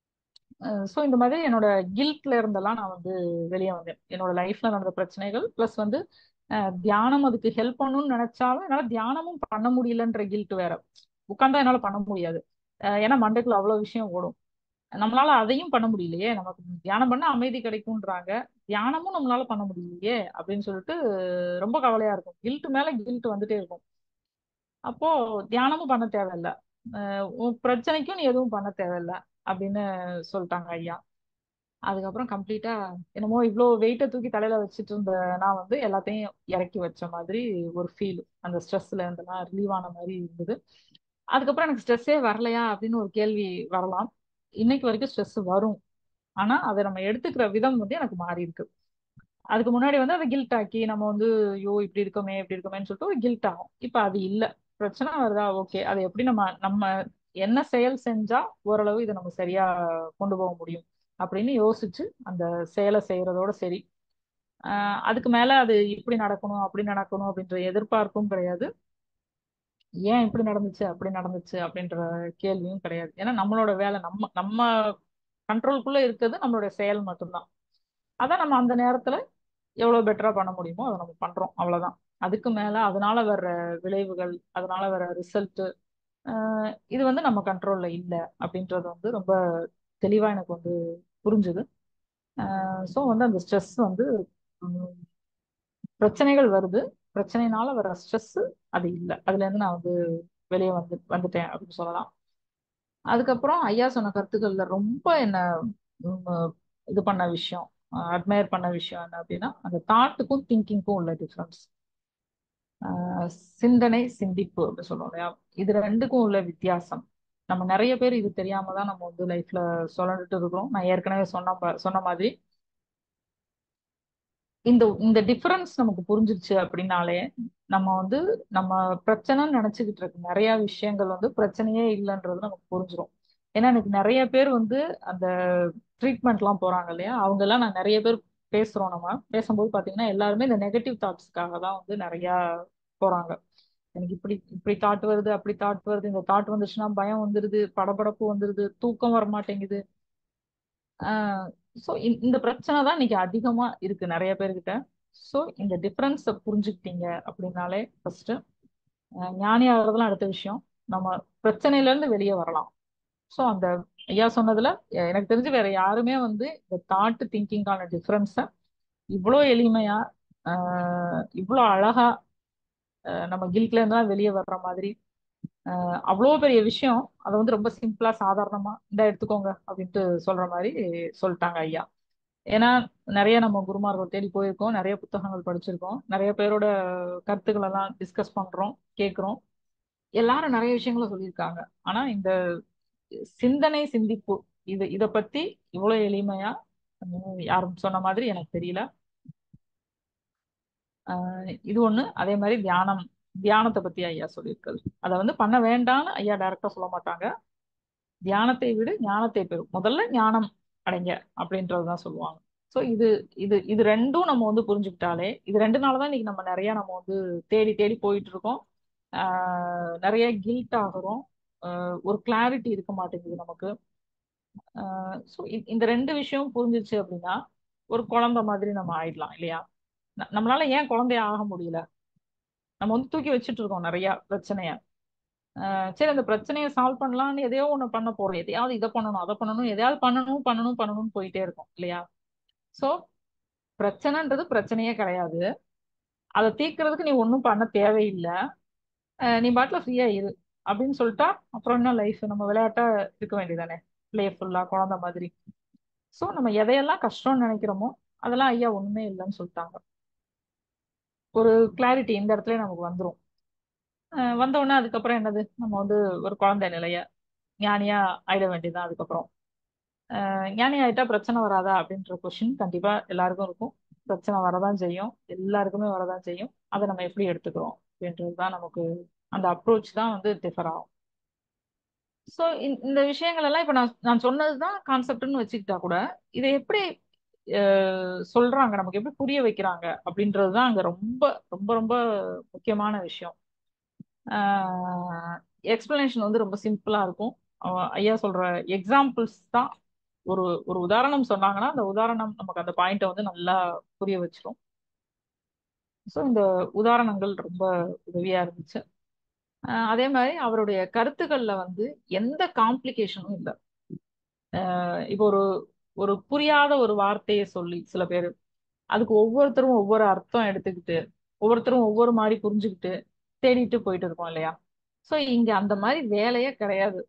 [SPEAKER 1] ஸோ இந்த மாதிரி என்னோட கில்ட்ல இருந்தெல்லாம் நான் வந்து வெளியே வந்தேன் என்னோட லைஃப்ல நடந்த பிரச்சனைகள் ப்ளஸ் வந்து அஹ், தியானம் அதுக்கு ஹெல்ப் பண்ணணும்னு நினைச்சாலும் என்னால தியானமும் பண்ண முடியலன்ற கில்ட் வேற உட்காந்தா என்னால பண்ண முடியாது அஹ், ஏன்னா மண்டைக்குள்ள அவ்வளவு விஷயம் ஓடும் நம்மளால அதையும் பண்ண முடியலையே நமக்கு தியானம் பண்ண அமைதி கிடைக்கும்ன்றாங்க தியானமும் நம்மளால பண்ண முடியலையே அப்படின்னு சொல்லிட்டு ரொம்ப கவலையா இருக்கும் கில்ட் மேல கில்ட் வந்துட்டே இருக்கும் அப்போ தியானமும் பண்ண தேவையில்ல அஹ் உன் பிரச்சனைக்கும் நீ எதுவும் பண்ண தேவையில்ல அப்படின்னு சொல்லிட்டாங்க ஐயா அதுக்கப்புறம் கம்ப்ளீட்டா என்னமோ இவ்வளோ வெயிட்டை தூக்கி தலையில வச்சுட்டு இருந்த நான் வந்து எல்லாத்தையும் இறக்கி வச்ச மாதிரி ஒரு ஃபீல் அந்த ஸ்ட்ரெஸ்ல இருந்தெல்லாம் ரிலீவ் ஆன மாதிரி இருந்தது அதுக்கப்புறம் எனக்கு ஸ்ட்ரெஸ்ஸே வரலையா அப்படின்னு ஒரு கேள்வி வரலாம் இன்னைக்கு வரைக்கும் ஸ்ட்ரெஸ் வரும் ஆனா அதை நம்ம எடுத்துக்கிற விதம் வந்து எனக்கு மாறி இருக்கு அதுக்கு முன்னாடி வந்து அதை கில்ட் ஆக்கி நம்ம வந்து ஐயோ இப்படி இருக்கோமே இப்படி இருக்கோமேன்னு சொல்லிட்டு ஒரு கில்ட் ஆகும் இப்ப அது இல்ல பிரச்சனை வருதா ஓகே அதை எப்படி நம்ம நம்ம என்ன செயல் செஞ்சா ஓரளவு இதை நம்ம சரியா கொண்டு போக முடியும் அப்படின்னு யோசிச்சு அந்த செயலை செய்யறதோட சரி ஆஹ் அதுக்கு மேல அது இப்படி நடக்கணும் அப்படி நடக்கணும் அப்படின்ற எதிர்பார்ப்பும் கிடையாது ஏன் இப்படி நடந்துச்சு அப்படி நடந்துச்சு அப்படின்ற கேள்வியும் கிடையாது ஏன்னா நம்மளோட வேலை நம்ம நம்ம கண்ட்ரோல்குள்ள இருக்கிறது நம்மளுடைய செயல் மட்டும்தான் அதான் நம்ம அந்த நேரத்துல எவ்வளவு பெட்டரா பண்ண முடியுமோ அதை நம்ம பண்றோம் அவ்வளவுதான் அதுக்கு மேல அதனால வர்ற விளைவுகள் அதனால வர்ற ரிசல்ட் இது வந்து நம்ம கண்ட்ரோல்ல இல்லை அப்படின்றது வந்து ரொம்ப தெளிவா எனக்கு வந்து புரிஞ்சுது ஸோ வந்து அந்த ஸ்ட்ரெஸ் வந்து உம், பிரச்சனைகள் வருது பிரச்சனைனால வர ஸ்ட்ரெஸ் அது இல்லை அதுல இருந்து நான் வந்து வெளியே வந்து வந்துட்டேன் அப்படின்னு சொல்லலாம் அதுக்கப்புறம் ஐயா சொன்ன கருத்துக்கள்ல ரொம்ப என்ன உம், இது பண்ண விஷயம் அட்மையர் பண்ண விஷயம் என்ன அப்படின்னா அந்த தாட்டுக்கும் திங்கிங்க்கும் உள்ள டிஃப்ரென்ஸ் சிந்தனை சிந்திப்பு அப்படின்னு சொல்லுவோம் இல்லையா இது ரெண்டுக்கும் உள்ள வித்தியாசம் நம்ம நிறைய பேர் இது தெரியாம தான் நம்ம வந்து லைஃப்ல சொல்லிட்டு இருக்கிறோம் நான் ஏற்கனவே சொன்ன ப- சொன்ன மாதிரி இந்த இந்த டிஃபரன்ஸ் நமக்கு புரிஞ்சிருச்சு அப்படின்னாலே நம்ம வந்து நம்ம பிரச்சனைன்னு நினைச்சுக்கிட்டு இருக்க நிறைய விஷயங்கள் வந்து பிரச்சனையே இல்லைன்றது நமக்கு புரிஞ்சிடும் ஏன்னா எனக்கு நிறைய பேர் வந்து அந்த ட்ரீட்மெண்ட்லாம் போறாங்க இல்லையா அவங்க எல்லாம் நான் நிறைய பேர் பேசுறோம் நம்ம பேசும்போது பாத்தீங்கன்னா எல்லாருமே இந்த நெகட்டிவ் தாட்ஸ்க்காக தான் வந்து நிறைய போறாங்க எனக்கு இப்படி இப்படி தாட் வருது அப்படி தாட் வருது இந்த தாட் வந்துச்சுன்னா பயம் வந்துருது படபடப்பு வந்துருது தூக்கம் வர மாட்டேங்குது ஸோ இந்த பிரச்சனை தான் இன்னைக்கு அதிகமா இருக்கு நிறைய பேர்கிட்ட ஸோ இந்த டிஃபரன்ஸை புரிஞ்சுக்கிட்டீங்க அப்படின்னாலே ஃபர்ஸ்ட் ஞானி ஆகிறதுலாம் அடுத்த விஷயம் நம்ம பிரச்சனையில இருந்து வெளியே வரலாம் ஸோ அந்த ஐயா சொன்னதுல எ- எனக்கு தெரிஞ்சு வேற யாருமே வந்து இந்த தாட் திங்கிங்கான டிஃபரன்ஸை இவ்வளோ எளிமையா ஆஹ் இவ்வளோ அழகா ஆஹ் நம்ம கில்ட்ல இருந்து தான் வெளியே வர்ற மாதிரி ஆஹ் அவ்வளோ பெரிய விஷயம் அதை வந்து ரொம்ப சிம்பிளா சாதாரணமா இந்த எடுத்துக்கோங்க அப்படின்ட்டு சொல்ற மாதிரி சொல்லிட்டாங்க ஐயா ஏன்னா நிறைய நம்ம குருமார்கள் தேடி போயிருக்கோம் நிறைய புத்தகங்கள் படிச்சிருக்கோம் நிறைய பேரோட கருத்துக்கள் எல்லாம் டிஸ்கஸ் பண்றோம் கேட்குறோம் எல்லாரும் நிறைய விஷயங்களை சொல்லியிருக்காங்க ஆனா இந்த சிந்தனை சிந்திப்பு இது இத பத்தி இவ்வளவு எளிமையா உம், யாரும் சொன்ன மாதிரி எனக்கு தெரியல ஆஹ் இது ஒண்ணு அதே மாதிரி தியானம் தியானத்தை பத்தி ஐயா சொல்லியிருக்காரு அதை வந்து பண்ண வேண்டாம்னு ஐயா டைரக்டா சொல்ல மாட்டாங்க தியானத்தை விடு ஞானத்தை பெறும் முதல்ல ஞானம் அடைங்க அப்படின்றதுதான் சொல்லுவாங்க ஸோ இது இது இது ரெண்டும் நம்ம வந்து புரிஞ்சுக்கிட்டாலே இது ரெண்டு நாள் தான் இன்னைக்கு நம்ம நிறைய நம்ம வந்து தேடி தேடி போயிட்டு இருக்கோம் ஆஹ் நிறைய கில்ட் ஆகுறோம் ஆஹ் ஒரு கிளாரிட்டி இருக்க மாட்டேங்குது நமக்கு ஸோ இந்த ரெண்டு விஷயம் புரிஞ்சிச்சு அப்படின்னா ஒரு குழந்தை மாதிரி நம்ம ஆயிடலாம் இல்லையா ந- நம்மளால ஏன் குழந்தைய ஆக முடியல நம்ம வந்து தூக்கி வச்சுட்டு இருக்கோம் நிறைய பிரச்சனைய ஆஹ் சரி அந்த பிரச்சனையை சால்வ் பண்ணலாம்னு எதையோ ஒண்ணு பண்ண போறோம் எதையாவது இதை பண்ணணும் அதை பண்ணணும் எதையாவது பண்ணணும் பண்ணணும் பண்ணணும்னு போயிட்டே இருக்கும் இல்லையா சோ பிரச்சனைன்றது பிரச்சனையே கிடையாது அதை தீர்க்கறதுக்கு நீ ஒன்றும் பண்ண தேவையில்லை ஆஹ் நீ பாட்டுல ஃப்ரீயா இரு அப்படின்னு சொல்லிட்டா அப்புறம் என்ன லைஃப் நம்ம விளையாட்டா இருக்க வேண்டியதானே பிளேஃபுல்லா குழந்தை மாதிரி சோ நம்ம எதையெல்லாம் கஷ்டம்னு நினைக்கிறோமோ அதெல்லாம் ஐயா ஒண்ணுமே இல்லைன்னு சொல்லிட்டாங்க ஒரு கிளாரிட்டி இந்த இடத்துல நமக்கு வந்துரும் அஹ் வந்த உடனே அதுக்கப்புறம் என்னது நம்ம வந்து ஒரு குழந்தை நிலைய ஞானியா ஆயிட வேண்டியதுதான் அதுக்கப்புறம் அஹ் ஞானி ஆயிட்டா பிரச்சனை வராதா அப்படின்ற கொஸ்டின் கண்டிப்பா எல்லாருக்கும் இருக்கும் பிரச்சனை வரதான் செய்யும் எல்லாருக்குமே வரதான் செய்யும் அதை நம்ம எப்படி எடுத்துக்கிறோம் அப்படின்றது தான் நமக்கு அந்த அப்ரோச் தான் வந்து டிஃபர் ஆகும் ஸோ இந்த விஷயங்கள் எல்லாம் இப்ப நான் நான் சொன்னதுதான் கான்செப்ட்னு வச்சுக்கிட்டா கூட இதை எப்படி அஹ், சொல்றாங்க நமக்கு எப்படி புரிய வைக்கிறாங்க அப்படின்றது தான் அங்க ரொம்ப ரொம்ப ரொம்ப முக்கியமான விஷயம் எக்ஸ்பிளனேஷன் வந்து ரொம்ப சிம்பிளா இருக்கும் அஹ் ஐயா சொல்ற எக்ஸாம்பிள்ஸ் தான் ஒரு ஒரு உதாரணம் சொன்னாங்கன்னா அந்த உதாரணம் நமக்கு அந்த பாயிண்ட்டை வந்து நல்லா புரிய வச்சிரும் ஸோ இந்த உதாரணங்கள் ரொம்ப உதவியா இருந்துச்சு அஹ் அதே மாதிரி அவருடைய கருத்துக்கள்ல வந்து எந்த காம்ப்ளிகேஷனும் இல்லை இப்போ ஒரு ஒரு புரியாத ஒரு வார்த்தையை சொல்லி சில பேர் அதுக்கு ஒவ்வொருத்தரும் ஒவ்வொரு அர்த்தம் எடுத்துக்கிட்டு ஒவ்வொருத்தரும் ஒவ்வொரு மாதிரி புரிஞ்சுக்கிட்டு தேடிட்டு போயிட்டு இருக்கோம் இல்லையா ஸோ இங்க அந்த மாதிரி வேலையே கிடையாது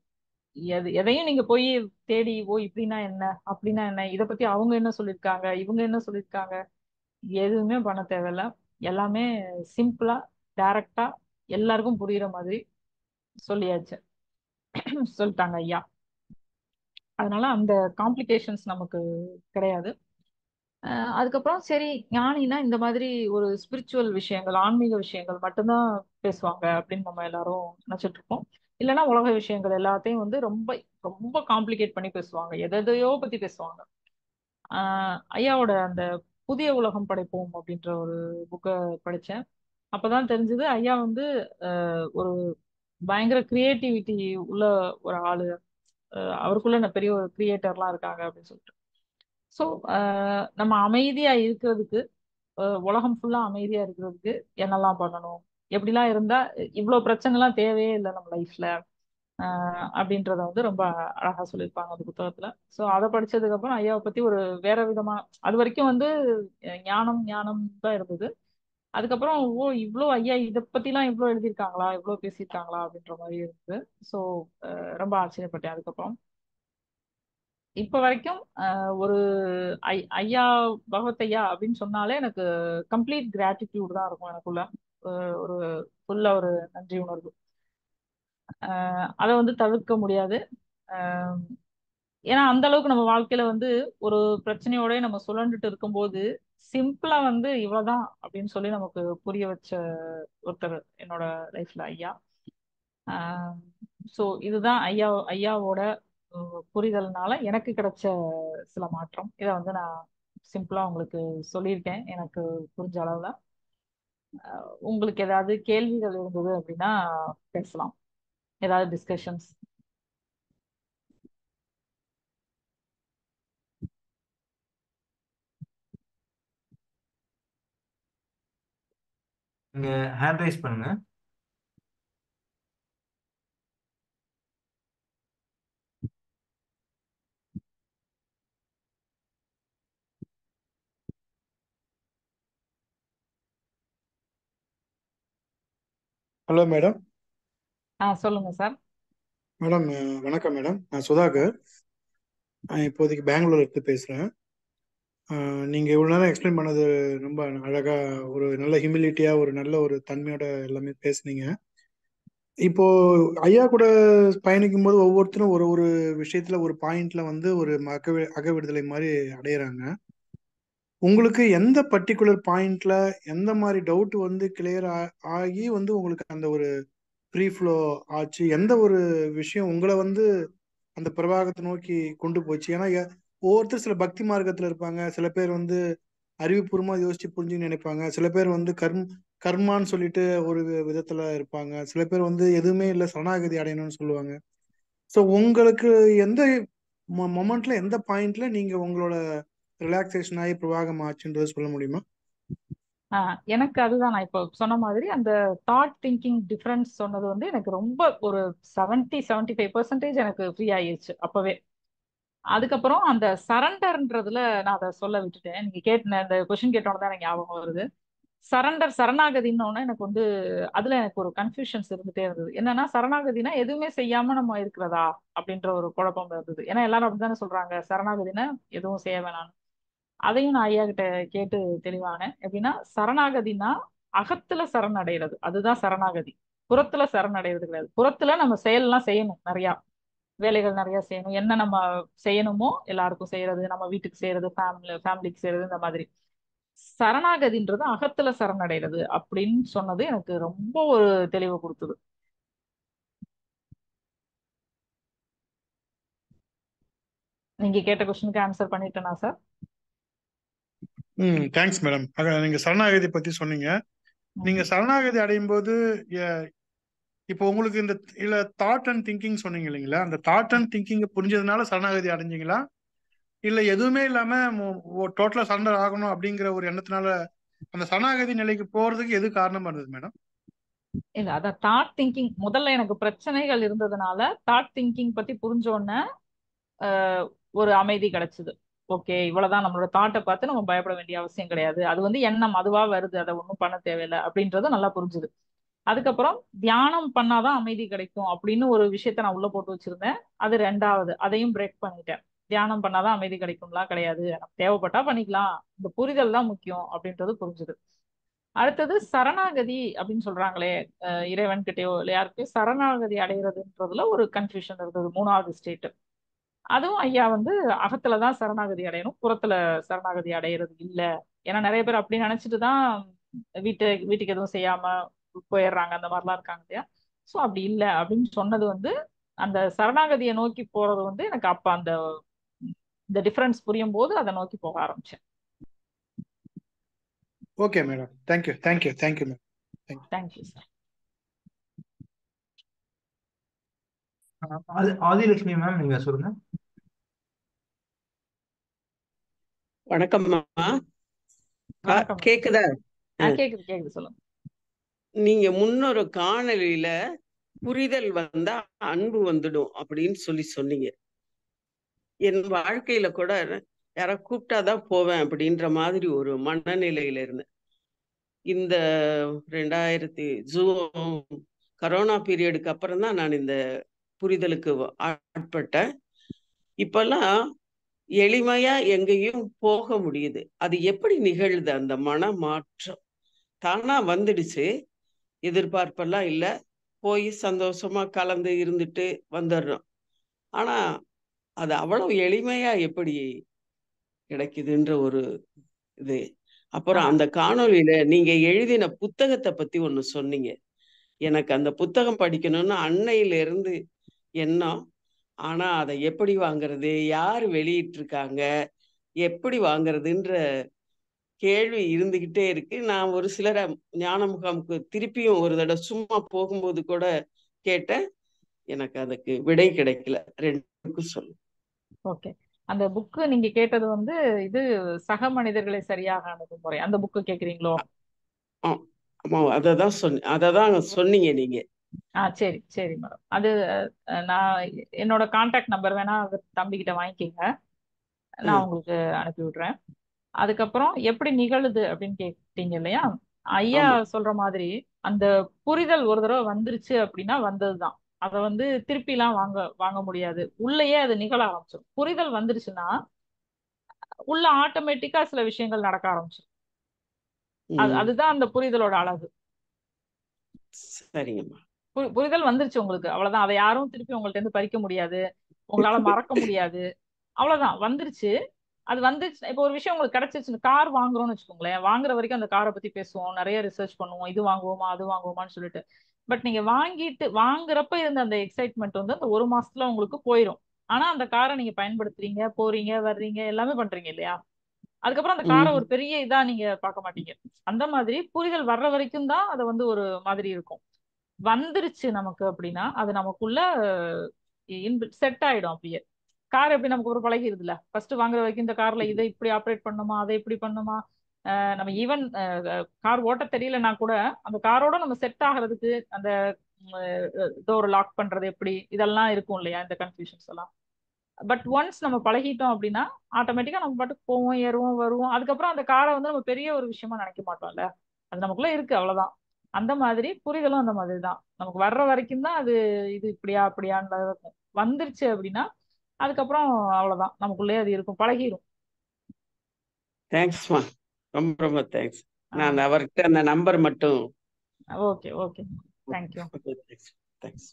[SPEAKER 1] எது எதையும் நீங்க போய் தேடி ஓ இப்படின்னா என்ன அப்படின்னா என்ன இத பத்தி அவங்க என்ன சொல்லியிருக்காங்க இவங்க என்ன சொல்லியிருக்காங்க எதுவுமே பண்ண தேவையில்ல எல்லாமே சிம்பிளா டைரக்டா எல்லாருக்கும் புரியுற மாதிரி சொல்லியாச்சு சொல்லிட்டாங்க ஐயா அதனால அந்த காம்ப்ளிகேஷன்ஸ் நமக்கு கிடையாது அஹ் அதுக்கப்புறம் சரி ஞானினா இந்த மாதிரி ஒரு ஸ்பிரிச்சுவல் விஷயங்கள் ஆன்மீக விஷயங்கள் மட்டும்தான் பேசுவாங்க அப்படின்னு நம்ம எல்லாரும் நினைச்சிட்டு இருக்கோம் இல்லைன்னா உலக விஷயங்கள் எல்லாத்தையும் வந்து ரொம்ப ரொம்ப காம்ப்ளிகேட் பண்ணி பேசுவாங்க எதையோ பத்தி பேசுவாங்க ஆஹ் ஐயாவோட அந்த புதிய உலகம் படைப்போம் அப்படின்ற ஒரு புக்கை படித்தேன் அப்பதான் தெரிஞ்சது ஐயா வந்து அஹ், ஒரு பயங்கர கிரியேட்டிவிட்டி உள்ள ஒரு ஆளு அஹ், அவருக்குள்ள ந- பெரிய ஒரு கிரியேட்டர்லாம் இருக்காங்க அப்படின்னு சொல்லிட்டு ஸோ நம்ம அமைதியா இருக்கிறதுக்கு அஹ், உலகம் ஃபுல்லா அமைதியா இருக்கிறதுக்கு என்னெல்லாம் பண்ணணும் எப்படிலாம் இருந்தா இவ்வளவு பிரச்சனைலாம் தேவையே இல்லை நம்ம லைஃப்ல அப்படின்றத வந்து ரொம்ப அழகா சொல்லியிருப்பாங்க அந்த புத்தகத்துல ஸோ அதை படிச்சதுக்கு அப்புறம் ஐயாவை பத்தி ஒரு வேற விதமா அது வரைக்கும் வந்து அஹ், ஞானம் ஞானம் தான் இருந்தது அதுக்கப்புறம் ஓ இவ்வளோ ஐயா இதை பத்திலாம் இவ்வளோ எழுதியிருக்காங்களா இவ்வளோ பேசியிருக்காங்களா அப்படின்ற மாதிரி இருந்தது ஸோ ரொம்ப ஆச்சரியப்பட்டேன் அதுக்கப்புறம் இப்ப வரைக்கும் அஹ், ஒரு ஐ ஐயா பகவத் ஐயா அப்படின்னு சொன்னாலே எனக்கு கம்ப்ளீட் கிராட்டிடியூட் தான் இருக்கும் எனக்குள்ள அஹ், ஒரு ஃபுல்லா ஒரு நன்றி உணர்வு அதை வந்து தவிர்க்க முடியாது அஹ், ஏன்னா அந்த அளவுக்கு நம்ம வாழ்க்கையில வந்து ஒரு பிரச்சனையோட நம்ம சுழண்டுட்டு இருக்கும்போது சிம்பிளா வந்து இவ்வளவுதான் அப்படின்னு சொல்லி நமக்கு புரிய வச்ச ஒருத்தர் என்னோட லைஃப்ல ஐயா ஸோ இதுதான் ஐயா ஐயாவோட அஹ், புரிதல்னால எனக்கு கிடைச்ச சில மாற்றம் இதை வந்து நான் சிம்பிளா உங்களுக்கு சொல்லியிருக்கேன் எனக்கு புரிஞ்ச அளவுல அஹ், உங்களுக்கு ஏதாவது கேள்விகள் இருந்தது அப்படின்னா பேசலாம் ஏதாவது டிஸ்கஷன்ஸ்
[SPEAKER 2] நீங்க ஹேண்ட் ரைஸ் பண்ணுங்க
[SPEAKER 3] ஹலோ மேடம்
[SPEAKER 1] ஆ சொல்லுங்க சார்
[SPEAKER 3] மேடம் அஹ், வணக்கம் மேடம் நான் சுதாகர் நான் இப்போதைக்கு பெங்களூர்ல இருந்து பேசுகிறேன் நீங்கள் இவ்வளோ நேரம் எக்ஸ்பிளைன் பண்ணது ரொம்ப அழகாக ஒரு நல்ல ஹியூமிலிட்டியாக ஒரு நல்ல ஒரு தன்மையோட எல்லாமே பேசுனீங்க இப்போ ஐயா கூட பயணிக்கும் போது ஒவ்வொருத்தரும் ஒரு ஒரு விஷயத்துல ஒரு பாயிண்ட்ல வந்து ஒரு அக அக விடுதலை மாதிரி அடையிறாங்க உங்களுக்கு எந்த பர்டிகுலர் பாயிண்ட்ல எந்த மாதிரி டவுட் வந்து கிளியர் ஆகி வந்து உங்களுக்கு அந்த ஒரு ஃப்ரீ ஃப்ளோ ஆச்சு எந்த ஒரு விஷயம் உங்களை வந்து அந்த பிரவாகத்தை நோக்கி கொண்டு போச்சு ஏன்னா எ- ஒவ்வொருத்தர் சில பக்தி மார்க்கத்துல இருப்பாங்க சில பேர் வந்து அறிவுபூர்வமா யோசிச்சு புரிஞ்சுன்னு நினைப்பாங்க சில பேர் வந்து கர்ம் கர்மான்னு சொல்லிட்டு ஒரு வி- விதத்துல இருப்பாங்க சில பேர் வந்து எதுவுமே இல்லை சரணாகதி அடையணும்னு சொல்லுவாங்க ஸோ உங்களுக்கு எந்த மொமெண்ட்ல எந்த பாயிண்ட்ல நீங்க உங்களோட ரிலாக்ஸேஷன் ஆகி பிரவாகம் ஆச்சுன்றது சொல்ல முடியுமா
[SPEAKER 1] ஆ, எனக்கு அதுதான் நான் இப்போ சொன்ன மாதிரி அந்த தாட் திங்கிங் டிஃபரன்ஸ் சொன்னது வந்து எனக்கு ரொம்ப ஒரு செவன்டி செவன்டி ஃபைவ் பர்சன்டேஜ் எனக்கு ஃப்ரீ ஆயிருச்சு அப்பவே அதுக்கப்புறம் அந்த சரண்டர்ன்றதுல நான் அதை சொல்ல விட்டுட்டேன் நீங்க கேட்ட அந்த கொஸ்டின் கேட்டோன்னு தான் எனக்கு ஞாபகம் வருது சரண்டர் சரணாகதின்னு எனக்கு வந்து அதுல எனக்கு ஒரு கன்ஃபியூஷன்ஸ் இருந்துட்டே இருந்தது என்னன்னா சரணாகதினா எதுவுமே செய்யாம நம்ம இருக்கிறதா அப்படின்ற ஒரு குழப்பம் இருந்தது ஏன்னா எல்லாரும் அப்படித்தானே சொல்றாங்க சரணாகதினா எதுவும் செய்ய வேணாம் அதையும் நான் ஐயா கிட்ட கேட்டு தெளிவானேன் எப்படின்னா சரணாகதினா அகத்துல சரணடைகிறது அதுதான் சரணாகதி புறத்துல சரணடைகிறது கிடையாது புறத்துல நம்ம செயல்லாம் செய்யணும் நிறையா வேலைகள் நிறைய செய்யணும் என்ன நம்ம செய்யணுமோ எல்லாருக்கும் செய்யறது நம்ம வீட்டுக்கு செய்யறது ஃபேமிலி ஃபேமிலிக்கு செய்யறது இந்த மாதிரி சரணாகதின்றது அகத்துல சரணடைகிறது அப்படின்னு சொன்னது எனக்கு ரொம்ப ஒரு தெளிவு கொடுத்தது நீங்க கேட்ட கொஸ்டினுக்கு ஆன்சர் பண்ணிட்டேனா சார்
[SPEAKER 3] ம் தேங்க்ஸ் மேடம் நீங்க சரணாகதி பத்தி சொன்னீங்க நீங்க சரணாகதி அடையும் போது எ- இப்போ உங்களுக்கு இந்த இல்ல தாட் அண்ட் திங்கிங் சொன்னீங்க இல்லைங்களா அந்த தாட் அண்ட் திங்கிங் புரிஞ்சதுனால சரணாகதி அடைஞ்சீங்களா இல்ல எதுவுமே இல்லாம டோட்டலா சரண்டர் ஆகணும் அப்படிங்கிற ஒரு எண்ணத்தினால அந்த சரணாகதி நிலைக்கு போறதுக்கு எது காரணமா இருந்தது மேடம்
[SPEAKER 1] இல்ல அதான் தாட் திங்கிங் முதல்ல எனக்கு பிரச்சனைகள் இருந்ததுனால தாட் திங்கிங் பத்தி புரிஞ்ச உடனே ஆஹ், ஒரு அமைதி கிடைச்சது ஓகே இவ்வளவுதான் நம்மளோட தாட்டை பார்த்து நம்ம பயப்பட வேண்டிய அவசியம் கிடையாது அது வந்து எண்ணம் அதுவா வருது அதை ஒன்றும் பண்ண தேவையில்லை அப்படின்றது நல்லா புரிஞ்சுது அதுக்கப்புறம் தியானம் பண்ணாதான் அமைதி கிடைக்கும் அப்படின்னு ஒரு விஷயத்த நான் உள்ள போட்டு வச்சிருந்தேன் அது ரெண்டாவது அதையும் பிரேக் பண்ணிட்டேன் தியானம் பண்ணாதான் அமைதி கிடைக்கும்லாம் கிடையாது நமக்கு தேவைப்பட்டா பண்ணிக்கலாம் இந்த புரிதல் தான் முக்கியம் அப்படின்றது புரிஞ்சுது அடுத்தது சரணாகதி அப்படின்னு சொல்றாங்களே அஹ் இறைவன் கிட்டயோ இல்லை யாருக்கையோ சரணாகதி அடைகிறதுன்றதுல ஒரு கன்ஃபியூஷன் இருந்தது மூணாவது ஸ்டேட் அதுவும் ஐயா வந்து அகத்துல தான் சரணாகதி அடையணும் புறத்துல சரணாகதி அடையிறது இல்ல ஏன்னா நிறைய பேர் அப்படி நினைச்சிட்டு தான் வீட்டு வீட்டுக்கு எதுவும் செய்யாம போயிடுறாங்க அந்த மாதிரிலாம் இருக்காங்க இல்லையா ஸோ அப்படி இல்லை அப்படின்னு சொன்னது வந்து அந்த சரணாகதியை நோக்கி போறது வந்து எனக்கு அப்ப அந்த இந்த டிஃபரன்ஸ் புரியும் போது அதை நோக்கி போக ஆரம்பிச்சேன்
[SPEAKER 3] okay madam thank you thank you thank you ma'am
[SPEAKER 1] thank you sir
[SPEAKER 2] Adhi Adhilakshmi ma'am நீங்க சொல்லுங்க
[SPEAKER 4] வணக்கம்மா கா-
[SPEAKER 1] வணக்கம்
[SPEAKER 4] கேக்குதா
[SPEAKER 1] ஆ கேக்குது கேக்குது சொல்லுங்க
[SPEAKER 4] நீங்க முன்னொரு காணொளியில புரிதல் வந்தா அன்பு வந்துடும் அப்படின்னு சொல்லி சொன்னீங்க என் வாழ்க்கையில கூட யாரோ கூப்பிட்டாதான் போவேன் அப்படின்ற மாதிரி ஒரு மனநிலையில இருந்தேன் இந்த ரெண்டாயிரத்தி ஜூன் கரோனா பீரியடுக்கு அப்புறம் தான் நான் இந்த புரிதலுக்கு வ- ஆட்பட்டேன் இப்பெல்லாம் எளிமையா எங்கேயும் போக முடியுது அது எப்படி நிகழுது அந்த மன மாற்றம் தானா வந்துடுச்சு எதிர்பார்ப்பெல்லாம் இல்ல போய் சந்தோஷமா கலந்து இருந்துட்டு வந்துடுறோம் ஆனா அது அவ்வளவு எளிமையா எப்படி கிடைக்குதுன்ற ஒரு இது அப்புறம்
[SPEAKER 1] ஆமா
[SPEAKER 4] அந்த காணொளியில நீங்க எழுதின புத்தகத்தை பத்தி ஒண்ணு சொன்னீங்க எனக்கு அந்த புத்தகம் படிக்கணும்னு அன்னையில இருந்து எண்ணம் ஆனா அதை எப்படி வாங்குறது யார் வெளியிட்டிருக்காங்க எப்படி வாங்குறதுன்ற கேள்வி இருந்துகிட்டே இருக்கு நான் ஒரு சிலரை ஞான முகாமுக்கு திருப்பியும் ஒரு தடவை சும்மா போகும்போது கூட கேட்டேன் எனக்கு அதுக்கு விடை கிடைக்கல ரெண்டுக்கும் சொல்லு
[SPEAKER 1] ஓகே அந்த புக்கு நீங்க கேட்டது வந்து இது சக மனிதர்களை சரியாக அணுகுமுறை அந்த புக்கு கேக்குறீங்களோ
[SPEAKER 4] ஆ, ஆமா அதை தான் சொன்ன அதை தான் சொன்னீங்க நீங்க
[SPEAKER 1] ஆ சரி சரி மேடம் அது அஹ், நான் என்னோட கான்டாக்ட் நம்பர் வேணா அது தம்பிக்கிட்ட வாங்கிக்கோங்க நான்
[SPEAKER 4] ம்
[SPEAKER 1] உங்களுக்கு அனுப்பி விடுறேன் அதுக்கப்புறம் எப்படி நிகழுது அப்படின்னு கேட்டீங்க இல்லையா ஐயா
[SPEAKER 4] ஆமா
[SPEAKER 1] சொல்ற மாதிரி அந்த புரிதல் ஒரு தடவை வந்துருச்சு அப்படின்னா வந்ததுதான் அதை வந்து திருப்பிலாம் வாங்க வாங்க முடியாது உள்ளேயே அது நிகழ ஆரம்பிச்சிடும் புரிதல் வந்துருச்சுன்னா உள்ள ஆட்டோமேட்டிக்கா சில விஷயங்கள் நடக்க ஆரம்பிச்சிடும் அது
[SPEAKER 4] ம்
[SPEAKER 1] அதுதான் அந்த புரிதலோட அழகு
[SPEAKER 4] சரிங்கம்மா
[SPEAKER 1] புரி- புரிதல் வந்துருச்சு உங்களுக்கு அவ்வளவுதான் அதை யாரும் திருப்பி உங்கள்ட்ட இருந்து பறிக்க முடியாது உங்களால மறக்க முடியாது அவ்வளவுதான் வந்துருச்சு அது வந்துச்சு இப்போ ஒரு விஷயம் உங்களுக்கு கிடைச்சிருச்சு கார் வாங்குறோம்னு வச்சுக்கோங்களேன் வாங்குற வரைக்கும் அந்த காரை பத்தி பேசுவோம் நிறைய ரிசர்ச் பண்ணுவோம் இது வாங்குவோமா அது வாங்குவோமான்னு சொல்லிட்டு பட் நீங்க வாங்கிட்டு வாங்குறப்ப இருந்த அந்த எக்ஸைட்மெண்ட் வந்து அந்த ஒரு மாசத்துல உங்களுக்கு போயிடும் ஆனா அந்த காரை நீங்க பயன்படுத்துறீங்க போறீங்க வர்றீங்க எல்லாமே பண்றீங்க இல்லையா அதுக்கப்புறம் அந்த காரை
[SPEAKER 4] ம்
[SPEAKER 1] ஒரு பெரிய இதா நீங்க பார்க்க மாட்டீங்க அந்த மாதிரி புரிதல் வர்ற வரைக்கும் தான் அது வந்து ஒரு மாதிரி இருக்கும் வந்துருச்சு நமக்கு அப்படின்னா அது நமக்குள்ள செட் ஆயிடும் அப்படியே கார் எப்படி நமக்கு ஒரு பழகிருதுல ஃபர்ஸ்ட் வாங்குற வரைக்கும் இந்த கார்ல இதை இப்படி ஆப்ரேட் பண்ணுமா அதை இப்படி பண்ணுமா அஹ் நம்ம ஈவன் கார் ஓட்ட தெரியலனா கூட அந்த காரோட நம்ம செட் ஆகிறதுக்கு அந்த டோர் லாக் பண்றது எப்படி இதெல்லாம் இருக்கும் இல்லையா இந்த கன்ஃபியூஷன்ஸ் எல்லாம் பட் ஒன்ஸ் நம்ம பழகிட்டோம் அப்படின்னா ஆட்டோமேட்டிக்கா நம்ம பாட்டுக்கு போவோம் ஏறுவோம் வருவோம் அதுக்கப்புறம் அந்த காரை வந்து நம்ம பெரிய ஒரு விஷயமா நினைக்க மாட்டோம்ல அது நமக்குள்ள இருக்கு அவ்வளவுதான் அந்த மாதிரி புரிதலும் அந்த மாதிரி தான் நமக்கு வர்ற வரைக்கும் தான் அது இது இப்படியா அப்படியான்னு இருக்கும் வந்துருச்சு அப்படின்னா அதுக்கப்புறம் அவ்வளவுதான் நமக்குள்ளே அது இருக்கும் பழகிரும்
[SPEAKER 4] தேங்க்ஸ்மா ரொம்ப ரொம்ப தேங்க்ஸ்
[SPEAKER 1] ஆ
[SPEAKER 4] நான் அவர்கிட்ட அந்த நம்பர் மட்டும்
[SPEAKER 1] okay okay thank you
[SPEAKER 4] okay thanks thanks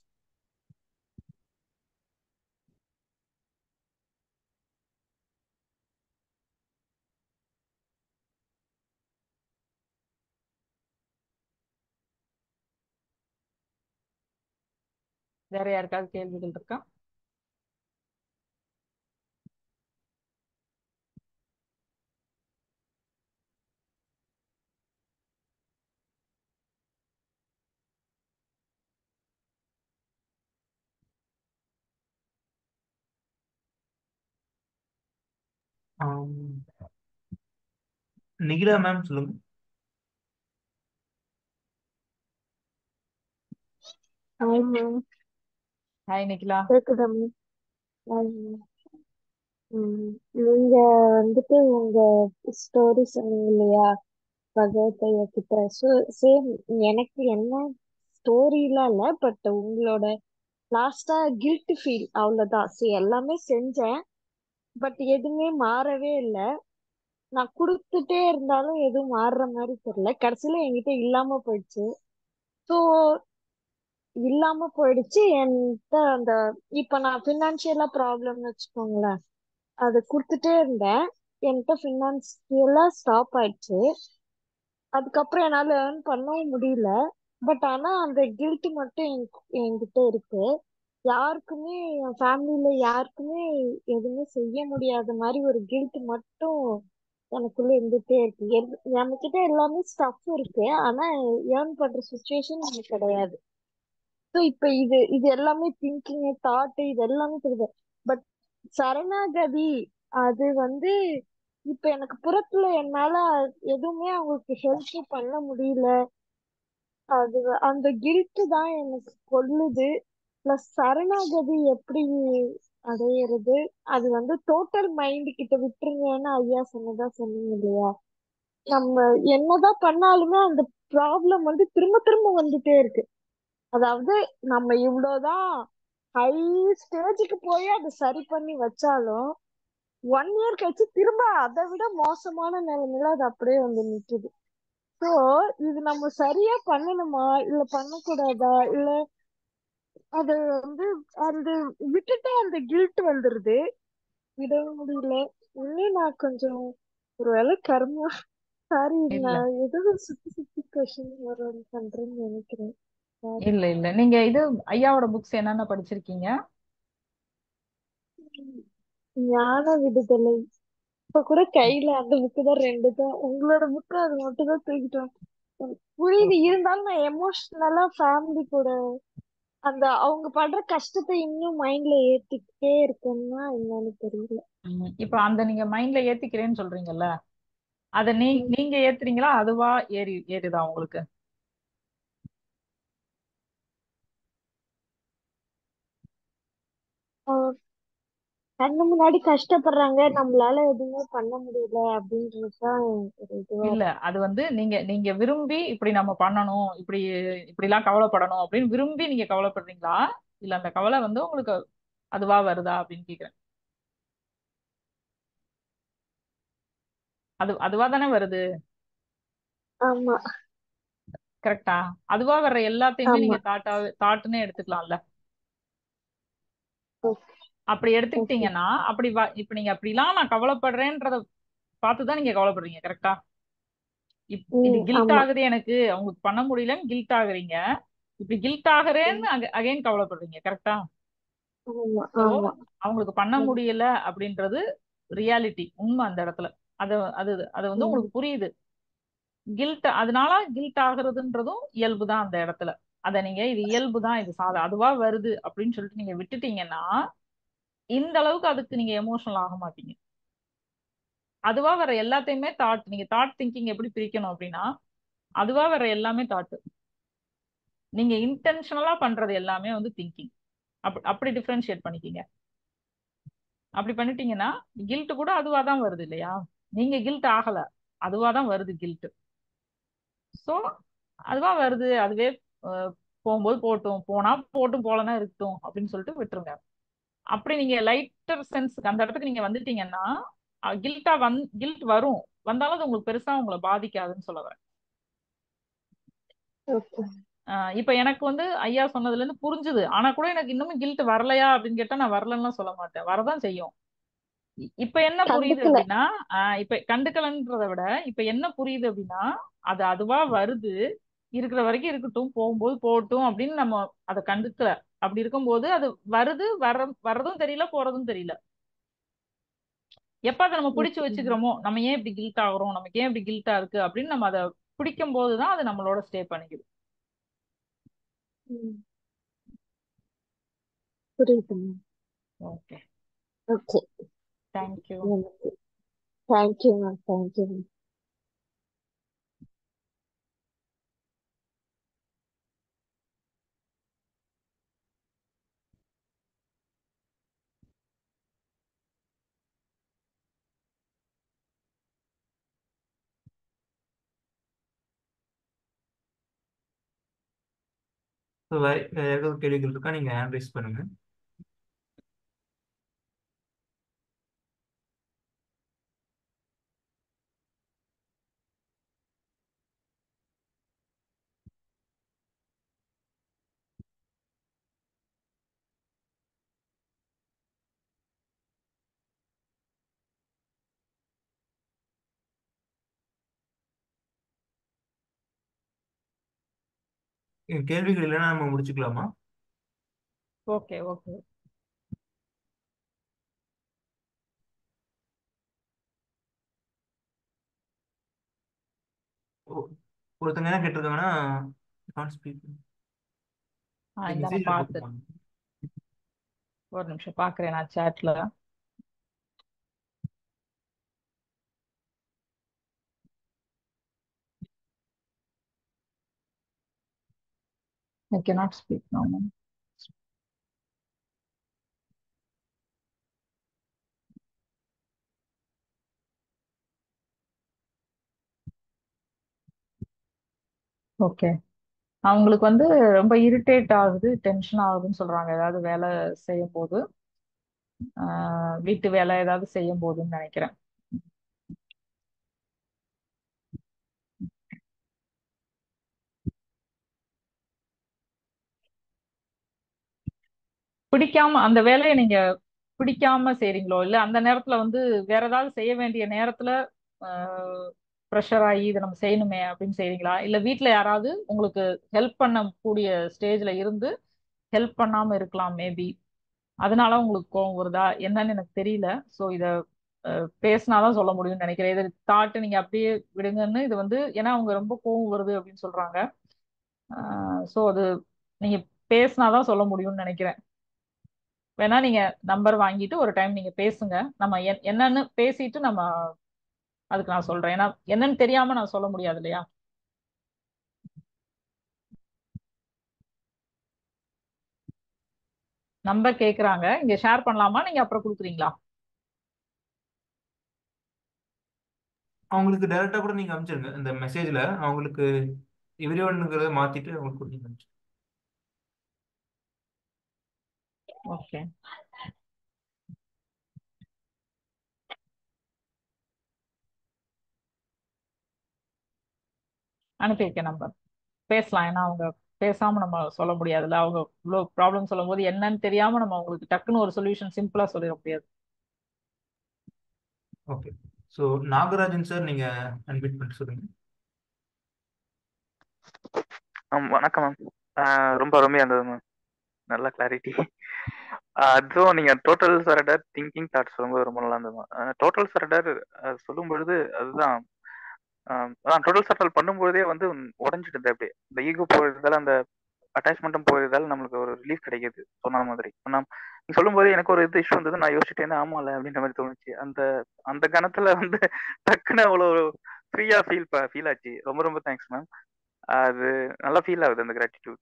[SPEAKER 1] வேற யாருக்காவது கேள்விகள் இருக்கா
[SPEAKER 2] ஆம், நிகிலா மேம் சொல்லுங்க
[SPEAKER 5] ஹாய் மேம்
[SPEAKER 1] ஹாய் நிகிலா
[SPEAKER 5] கேக்குதா மேம் ஹாய் மேம் ம், நீங்க வந்துட்டு உங்க ஸ்டோரி சொன்னீங்க இல்லையா பகவத்தையா கிட்ட ஸோ சேம் எனக்கு என்ன ஸ்டோரிலாம் இல்ல பட் உங்களோட லாஸ்டா கில்ட் ஃபீல் அவ்வளவுதான் சரி எல்லாமே செஞ்சேன் பட் எதுவுமே மாறவே இல்லை நான் கொடுத்துட்டே இருந்தாலும் எதுவும் மாறுற மாதிரி தெரியல கடைசியில என்கிட்ட இல்லாம போயிடுச்சு ஸோ இல்லாம போயிடுச்சு என்கிட்ட அந்த இப்ப நான் பினான்சியலா ப்ராப்ளம்னு வச்சுக்கோங்களேன் அது கொடுத்துட்டே இருந்தேன் என்கிட்ட ஃபினான்சியலா ஸ்டாப் ஆயிடுச்சு அதுக்கப்புறம் என்னால ஏர்ன் பண்ணவும் முடியல பட் ஆனா அந்த கில்ட் மட்டும் என்- என்கிட்ட இருக்கு யாருக்குமே என் ஃபேமிலில யாருக்குமே எதுவுமே செய்ய முடியாத மாதிரி ஒரு கில்ட் மட்டும் எனக்குள்ள இருந்துட்டே இருக்கு எல்- நம்மகிட்ட எல்லாமே ஸ்டஃப் இருக்கு ஆனா ஏர்ன் பண்ற சுச்சுவேஷன் எனக்கு கிடையாது ஸோ இப்ப இது இது எல்லாமே திங்கிங் தாட் இது எல்லாமே தெரியுது பட் சரணாகதி அது வந்து இப்ப எனக்கு புறத்துல என்னால எதுவுமே அவங்களுக்கு ஹெல்ப் பண்ண முடியல அது வ- அந்த கில்ட் தான் எனக்கு கொல்லுது பிளஸ் சரணாகதி எப்படி அடையிறது அது வந்து டோட்டல் மைண்ட் கிட்ட விட்டுருங்கன்னு ஐயா சொன்னதா சொன்னீங்க இல்லையா நம்ம என்னதான் பண்ணாலுமே அந்த ப்ராப்ளம் வந்து திரும்ப திரும்ப வந்துட்டே இருக்கு அதாவது நம்ம இவ்வளவுதான் ஹை ஸ்டேஜுக்கு போய் அதை சரி பண்ணி வச்சாலும் ஒன் இயர் கழிச்சு திரும்ப அதை விட மோசமான நிலைமையில அது அப்படியே வந்து நிக்குது சோ இது நம்ம சரியா பண்ணணுமா இல்ல பண்ணக்கூடாதா இல்ல அது வந்து அந்த விட்டுட்டு அந்த கில்ட் வந்துருது விட முடியல இன்னும் நான் கொஞ்சம் ஒருவேளை கர்மா சாரி
[SPEAKER 1] இல்ல
[SPEAKER 5] நான் ஏதோ சுத்தி சுத்தி கொஸ்டின் வரும் பண்றேன்னு நினைக்கிறேன் சாரி
[SPEAKER 1] இல்ல இல்ல நீங்க இது ஐயாவோட புக்ஸ் என்னென்ன படிச்சிருக்கீங்க
[SPEAKER 5] ஞான விடுதலை இப்ப கூட கையில அந்த புக்கு தான் ரெண்டு தான் உங்களோட புக்கு அது மட்டும் தான் தூக்கிட்டு வந்தேன். எனக்கு புரியுது இருந்தாலும் நான் எமோஷனலா ஃபேமிலி கூட அந்த அவங்க படுற கஷ்டத்தை இன்னும் மைண்ட்ல ஏத்திக்கிட்டே இருக்கேன்னா என்னன்னு தெரியல
[SPEAKER 1] ம், இப்ப அந்த நீங்க மைண்ட்ல ஏத்திக்கிறேன்னு சொல்றீங்கல்ல அத நீ
[SPEAKER 5] ம்.
[SPEAKER 1] நீங்க ஏத்துறீங்களா அதுவா ஏறி ஏறுதா உங்களுக்கு
[SPEAKER 5] ஆஹ் கண்ணு முன்னாடி கஷ்டப்படுறாங்க நம்மளால எதுவுமே பண்ண முடியல அப்படின்றதுதான் ஒரு இதுவா
[SPEAKER 1] இல்ல
[SPEAKER 5] இருக்கு
[SPEAKER 1] அது வந்து நீங்க நீங்க விரும்பி இப்படி நம்ம பண்ணணும் இப்படி இப்படி எல்லாம் கவலைப்படணும் அப்படின்னு விரும்பி நீங்க கவலைப்படுறீங்களா இல்ல அந்த கவலை வந்து உங்களுக்கு அதுவா வருதா அப்படின்னு கேக்குறேன் அது அதுவா தானே வருது
[SPEAKER 5] ஆமா
[SPEAKER 1] கரெக்டா அதுவா வர்ற எல்லாத்தையுமே
[SPEAKER 5] ஆமா
[SPEAKER 1] நீங்க தாட்டா தாட்டுன்னே எடுத்துக்கலாம்ல
[SPEAKER 5] ஓகே
[SPEAKER 1] அப்படி
[SPEAKER 5] ஓகே
[SPEAKER 1] எடுத்துக்கிட்டீங்கன்னா அப்படி வ- இப்ப நீங்க அப்படிலாம் நான் கவலைப்படுறேன்றத பார்த்துதான் நீங்க கவலைப்படுறீங்க கரெக்டா இப் இது
[SPEAKER 5] ம்
[SPEAKER 1] கில்ட்
[SPEAKER 5] ஆமா
[SPEAKER 1] ஆகுது எனக்கு அவங்களுக்கு பண்ண முடியலன்னு கில்ட் ஆகுறீங்க இப்படி கில்ட்
[SPEAKER 5] ம்,
[SPEAKER 1] ஆகுறேன்னு அகைன் கவலைப்படுறீங்க கரெக்டா
[SPEAKER 5] ஆமா
[SPEAKER 1] ஸோ
[SPEAKER 5] ஆமா
[SPEAKER 1] அவங்களுக்கு பண்ண
[SPEAKER 5] ம்,
[SPEAKER 1] முடியல அப்படின்றது ரியாலிட்டி உண்மை அந்த இடத்துல அது அது அது வந்து
[SPEAKER 5] ம்,
[SPEAKER 1] உங்களுக்கு புரியுது கில்ட் அதனால கில்ட் ஆகுறதுன்றதும் இயல்பு தான் அந்த இடத்துல அதை நீங்க இது இயல்பு தான் இது சாதா அதுவா வருது அப்படின்னு சொல்லிட்டு நீங்க விட்டுட்டீங்கன்னா இந்த அளவுக்கு அதுக்கு நீங்க எமோஷனல் ஆக மாட்டீங்க அதுவா வர எல்லாத்தையுமே தாட் நீங்க தாட் திங்கிங் எப்படி பிரிக்கணும் அப்படின்னா அதுவா வர எல்லாமே தாட் நீங்க இன்டென்ஷனலா பண்றது எல்லாமே வந்து திங்கிங் அப்படி அப்படி டிஃபரன்ஷியேட் பண்ணிக்கிங்க அப்படி பண்ணிட்டீங்கன்னா கில்ட் கூட அதுவா தான் வருது இல்லையா நீங்க கில்ட் ஆகல அதுவா தான் வருது கில்ட் ஸோ அதுவா வருது அதுவே அஹ், போகும்போது போட்டும் போனா போட்டும் போலனா இருக்கட்டும் அப்படின்னு சொல்லிட்டு விட்டுருங்க அப்படி நீங்க லைட்டர் சென்ஸ்க்கு அந்த இடத்துக்கு நீங்க வந்துட்டீங்கன்னா கில்ட்டா வந் கில்ட் வரும் வந்தாலும் அது உங்களுக்கு பெருசா உங்களை பாதிக்காதுன்னு சொல்ல வரேன்
[SPEAKER 5] ஓகே
[SPEAKER 1] ஆஹ் இப்ப எனக்கு வந்து ஐயா சொன்னதுல இருந்து புரிஞ்சுது ஆனா கூட எனக்கு இன்னமும் கில்ட் வரலையா அப்படின்னு கேட்டா நான் வரலன்னு சொல்ல மாட்டேன் வரதான் செய்யும் இ- இப்ப என்ன புரியுது
[SPEAKER 5] கண்டுக்கல
[SPEAKER 1] அப்படின்னா ஆஹ் இப்ப கண்டுக்கலன்றதை விட இப்ப என்ன புரியுது அப்படின்னா அது அதுவா வருது இருக்கிற வரைக்கும் இருக்கட்டும் போகும்போது போகட்டும் அப்படின்னு நம்ம அதை கண்டுக்கல அப்படி இருக்கும்போது அது வருது வர வர்றதும் தெரியல போறதும் தெரியல எப்ப அதை நம்ம பிடிச்சு
[SPEAKER 5] ஓகே
[SPEAKER 1] வச்சுக்கிறோமோ நம்ம ஏன் இப்படி கில்ட் ஆகுறோம் நமக்கு ஏன் இப்படி கில்ட்டா இருக்கு அப்படின்னு நம்ம அதை பிடிக்கும் போதுதான் அது நம்மளோட ஸ்டே பண்ணிக்குது
[SPEAKER 5] ம், புரியுது
[SPEAKER 1] ஓகே
[SPEAKER 5] ஓகே
[SPEAKER 1] தேங்க்யூ
[SPEAKER 5] எனக்கு thank you ma'am thank you ma'am
[SPEAKER 2] so வேற வேற ஏதாவது கேள்விகள் இருக்கா நீங்க ஹேண்ட் ரைஸ் பண்ணுங்க கேள்விகள் இல்லைன்னா நம்ம முடிச்சுக்கலாமா
[SPEAKER 1] ஓகே ஓகே
[SPEAKER 2] ஒ- ஒருத்தங்க என்ன கேட்டிருக்காங்கன்னா can't speak.
[SPEAKER 1] ஆ
[SPEAKER 2] இது
[SPEAKER 1] இந்த நான்
[SPEAKER 2] மெசேஜ்ல
[SPEAKER 1] பார்த்து
[SPEAKER 2] போட்டுருக்காங்க
[SPEAKER 1] ஒரு நிமிஷம் பார்க்குறேன் நான் சேட்ல I cannot speak now. ma'am. Okay அவங்களுக்கு வந்து ரொம்ப இரிட்டேட் ஆகுது டென்ஷன் ஆகுதுன்னு சொல்றாங்க ஏதாவது வேலை செய்யும் போது ஆஹ் வீட்டு வேலை ஏதாவது செய்யும் போதுன்னு நினைக்கிறேன் பிடிக்காம அந்த வேலையை நீங்க பிடிக்காம செய்றீங்களோ இல்ல அந்த நேரத்துல வந்து வேற ஏதாவது செய்ய வேண்டிய நேரத்துல ப்ரெஷர் ஆகி இதை நம்ம செய்யணுமே அப்படின்னு செய்றீங்களா இல்ல வீட்ல யாராவது உங்களுக்கு ஹெல்ப் பண்ணக்கூடிய ஸ்டேஜ்ல இருந்து ஹெல்ப் பண்ணாம இருக்கலாம் மேபி அதனால உங்களுக்கு கோவம் வருதா என்னன்னு எனக்கு தெரியல ஸோ இத அஹ், பேசினாதான் சொல்ல முடியும்னு நினைக்கிறேன் இது தாட்டு நீங்க அப்படியே விடுங்கன்னு இது வந்து ஏன்னா அவங்க ரொம்ப கோவம் வருது அப்படின்னு சொல்றாங்க ஸோ அது நீங்க பேசினாதான் சொல்ல முடியும்னு நினைக்கிறேன் வேணா நீங்க நம்பர் வாங்கிட்டு ஒரு டைம் நீங்க பேசுங்க நம்ம என்- என்னன்னு பேசிட்டு நம்ம அதுக்கு நான் சொல்றேன் ஏன்னா என்னன்னு தெரியாம நான் சொல்ல முடியாது இல்லையா நம்பர் கேக்குறாங்க இங்க ஷேர் பண்ணலாமா நீங்க அப்புறம் கொடுக்குறீங்களா
[SPEAKER 2] அவங்களுக்கு டைரக்டா கூட நீங்க அனுப்பிச்சிருங்க இந்த மெசேஜ்ல அவங்களுக்கு எவ்ரிஒன்ங்கிறத மாத்திட்டு அவங்களுக்கு கொடுத்தீங்க அனுப்பிச்சு
[SPEAKER 1] ஓகே அனுப்பியிருக்கேன் நம்பர் பேசலாம் ஏன்னா அவங்க பேசாம நம்ம சொல்ல முடியாதுல்ல அவங்க இவ்வளோ ப்ராப்ளம் சொல்லும் போது என்னன்னு தெரியாம நம்ம அவங்களுக்கு டக்குன்னு ஒரு சொல்யூஷன் சிம்பிளா சொல்லிட முடியாது
[SPEAKER 2] ஓகே ஸோ நாகராஜன் சார் நீங்க அன்மிட் பண்ணிட்டு சொல்லுங்க
[SPEAKER 6] ஆம், வணக்கம் மேம் ரொம்ப அருமையாக இருந்தது மேம் நல்ல கிளாரிட்டி அதுவும் நீங்கள் டோட்டல் சரடர் திங்கிங் தாட் சொல்லும்போது ரொம்ப நல்லா இருந்தது மேம் டோட்டல் சரடர் சொல்லும் பொழுது அதுதான் ஆஹ் அதான் டோட்டல் சரடர் பண்ணும்போதே வந்து உடஞ்சிடுது அப்படியே இந்த ஈகோ போகிறதால அந்த அட்டாச்மெண்ட்டும் போகிறதால நம்மளுக்கு ஒரு ரிலீஃப் கிடைக்குது சொன்ன மாதிரி நான் நீ சொல்லும்போது எனக்கு ஒரு இது இஷ்யூ வந்தது நான் யோசிச்சுட்டே இருந்தேன் ஆமால அப்படின்ற மாதிரி தோணுச்சு அந்த அந்த கணத்துல வந்து டக்குன்னு அவ்வளோ ஃப்ரீயா ஃபீல் ஃபீல் ஆச்சு ரொம்ப ரொம்ப தேங்க்ஸ் மேம் அது நல்லா ஃபீல் ஆகுது அந்த கிராட்டிடியூட்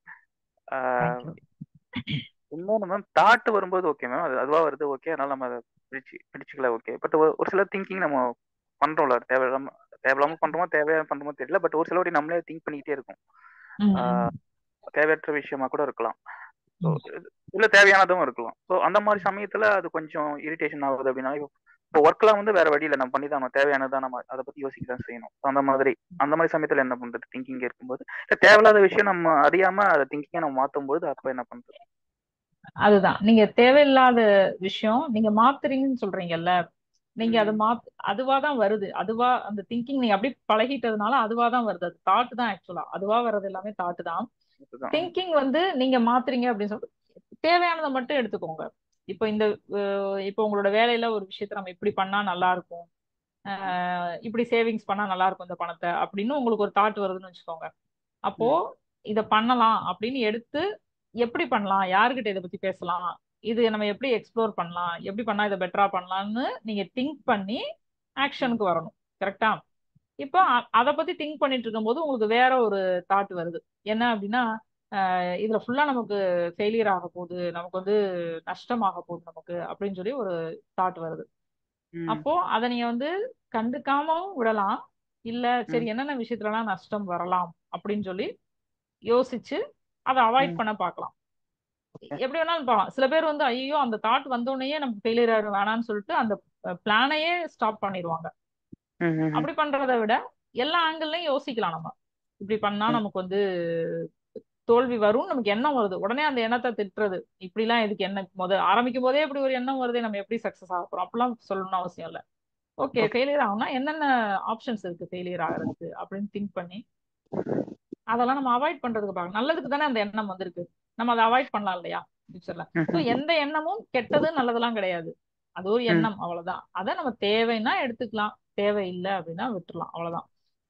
[SPEAKER 1] தேங்க்யூ
[SPEAKER 6] இன்னொன்று மேம் தாட் வரும்போது ஓகே மேம் அது அதுவா வருது ஓகே அதனால நம்ம அதை பிடிச்சி பிடிச்சிக்கல ஓகே பட் ஒரு சில திங்கிங் நம்ம பண்றோம்ல தேவையில்லாம தேவையில்லாம பண்றோமோ தேவையான பண்றோமோ தெரியல பட் ஒரு சில வாட்டி நம்மளே திங்க் பண்ணிக்கிட்டே இருக்கும்
[SPEAKER 1] ம்
[SPEAKER 6] ஆஹ்
[SPEAKER 1] ம்
[SPEAKER 6] தேவையற்ற விஷயமா கூட இருக்கலாம் ஸோ
[SPEAKER 1] ம்
[SPEAKER 6] இல்ல தேவையானதும் இருக்கலாம் ஸோ அந்த மாதிரி சமயத்துல அது கொஞ்சம் இரிட்டேஷன் ஆகுது அப்படின்னா இப்போ ஒர்க்லாம் வந்து வேற வழியில நம்ம பண்ணி தான் தேவையானதான் நம்ம அதை பத்தி யோசிக்க தான் செய்யணும் So அந்த மாதிரி அந்த மாதிரி சமயத்துல என்ன பண்றது திங்கிங் இருக்கும்போது இல்ல தேவையில்லாத விஷயம் நம்ம அறியாம அதை திங்கிங்கை நம்ம மாத்தும் போது அப்ப என்ன பண்றது
[SPEAKER 1] அதுதான் நீங்க தேவையில்லாத விஷயம் நீங்க மாத்துறீங்கன்னு சொல்றீங்கல்ல நீங்க அதை
[SPEAKER 6] ம்
[SPEAKER 1] மாத் அதுவா தான் வருது அதுவா அந்த திங்கிங் நீங்க அப்படியே பழகிட்டதுனால அதுவா தான் வருது அது தாட் தான் ஆக்சுவலா அதுவா வர்றது எல்லாமே தாட் தான்
[SPEAKER 6] அதுதான்
[SPEAKER 1] திங்கிங் வந்து நீங்க மாத்துறீங்க அப்படின்னு சொல்லிட்டு தேவையானதை மட்டும் எடுத்துக்கோங்க இப்போ இந்த அஹ் இப்போ உங்களோட வேலையில ஒரு விஷயத்த நம்ம இப்படி பண்ணா நல்லா இருக்கும் அஹ் இப்படி சேவிங்ஸ் பண்ணா நல்லா இருக்கும் இந்த பணத்தை அப்படின்னு உங்களுக்கு ஒரு தாட் வருதுன்னு வச்சுக்கோங்க அப்போ
[SPEAKER 6] ம்
[SPEAKER 1] இத பண்ணலாம் அப்படின்னு எடுத்து எப்படி பண்ணலாம் யாருக்கிட்ட இதை பத்தி பேசலாம் இது நம்ம எப்படி எக்ஸ்ப்ளோர் பண்ணலாம் எப்படி பண்ணா இதை பெட்டரா பண்ணலாம்னு நீங்க திங்க் பண்ணி
[SPEAKER 6] ம்
[SPEAKER 1] ஆக்ஷனுக்கு வரணும் கரெக்டா இப்போ அ- அத பத்தி திங்க் பண்ணிட்டு இருக்கும்போது உங்களுக்கு வேற ஒரு தாட் வருது என்ன அப்படின்னா அஹ் இதுல ஃபுல்லா நமக்கு ஃபெயிலியர் ஆக போகுது நமக்கு வந்து நஷ்டமாக போகுது நமக்கு அப்படின்னு சொல்லி ஒரு தாட் வருது
[SPEAKER 6] ம்
[SPEAKER 1] அப்போ அதை நீங்க வந்து கண்டுக்காமவும் விடலாம் இல்ல சரி
[SPEAKER 6] ம்
[SPEAKER 1] என்னென்ன விஷயத்துலலாம் நஷ்டம் வரலாம் அப்படின்னு சொல்லி யோசிச்சு அதை அவாய்ட்
[SPEAKER 6] ம்
[SPEAKER 1] பண்ண பார்க்கலாம்
[SPEAKER 6] ஓகே
[SPEAKER 1] எப்படி வேணாலும் பார்க்கலாம் சில பேர் வந்து ஐயோ அந்த தாட் வந்தோடனே நமக்கு ஃபெயிலியர் ஆயிடும் வேணாம்னு சொல்லிட்டு அந்த பிளானையே ஸ்டாப் பண்ணிடுவாங்க
[SPEAKER 6] ம் ம் ம்
[SPEAKER 1] அப்படி பண்றதை விட எல்லா ஆங்கிள்லயும் யோசிக்கலாம் நம்ம இப்படி பண்ணா
[SPEAKER 6] ம்
[SPEAKER 1] நமக்கு வந்து தோல்வி வரும் நமக்கு எண்ணம் வருது உடனே அந்த எண்ணத்தை திட்டுறது இப்படிலாம் இதுக்கு என்ன முத ஆரம்பிக்கும் போதே இப்படி ஒரு எண்ணம் வருது நம்ம எப்படி சக்சஸ் ஆக போறோம் அப்படிலாம் சொல்லணும்னு அவசியம் இல்லை ஓகே
[SPEAKER 6] ஓகே
[SPEAKER 1] ஃபெயிலியர் ஆகும்னா என்னென்ன ஆப்ஷன்ஸ் இருக்கு ஃபெயிலியர் ஆகிறதுக்கு அப்படின்னு திங்க் பண்ணி அதெல்லாம் நம்ம அவாய்ட் பண்றதுக்கு பார்க்கணும் நல்லதுக்கு தானே அந்த எண்ணம் வந்திருக்கு நம்ம அதை அவாய்ட் பண்ணலாம் இல்லையா ஃபியூச்சர்ல
[SPEAKER 6] ம்
[SPEAKER 1] ஸோ
[SPEAKER 6] ம்
[SPEAKER 1] எந்த எண்ணமும் கெட்டது நல்லதெல்லாம் கிடையாது அது ஒரு
[SPEAKER 6] ம்
[SPEAKER 1] எண்ணம் அவ்வளவுதான் அதை நம்ம தேவைன்னா எடுத்துக்கலாம் தேவையில்லை அப்படின்னா விட்டுறலாம் அவ்வளவுதான்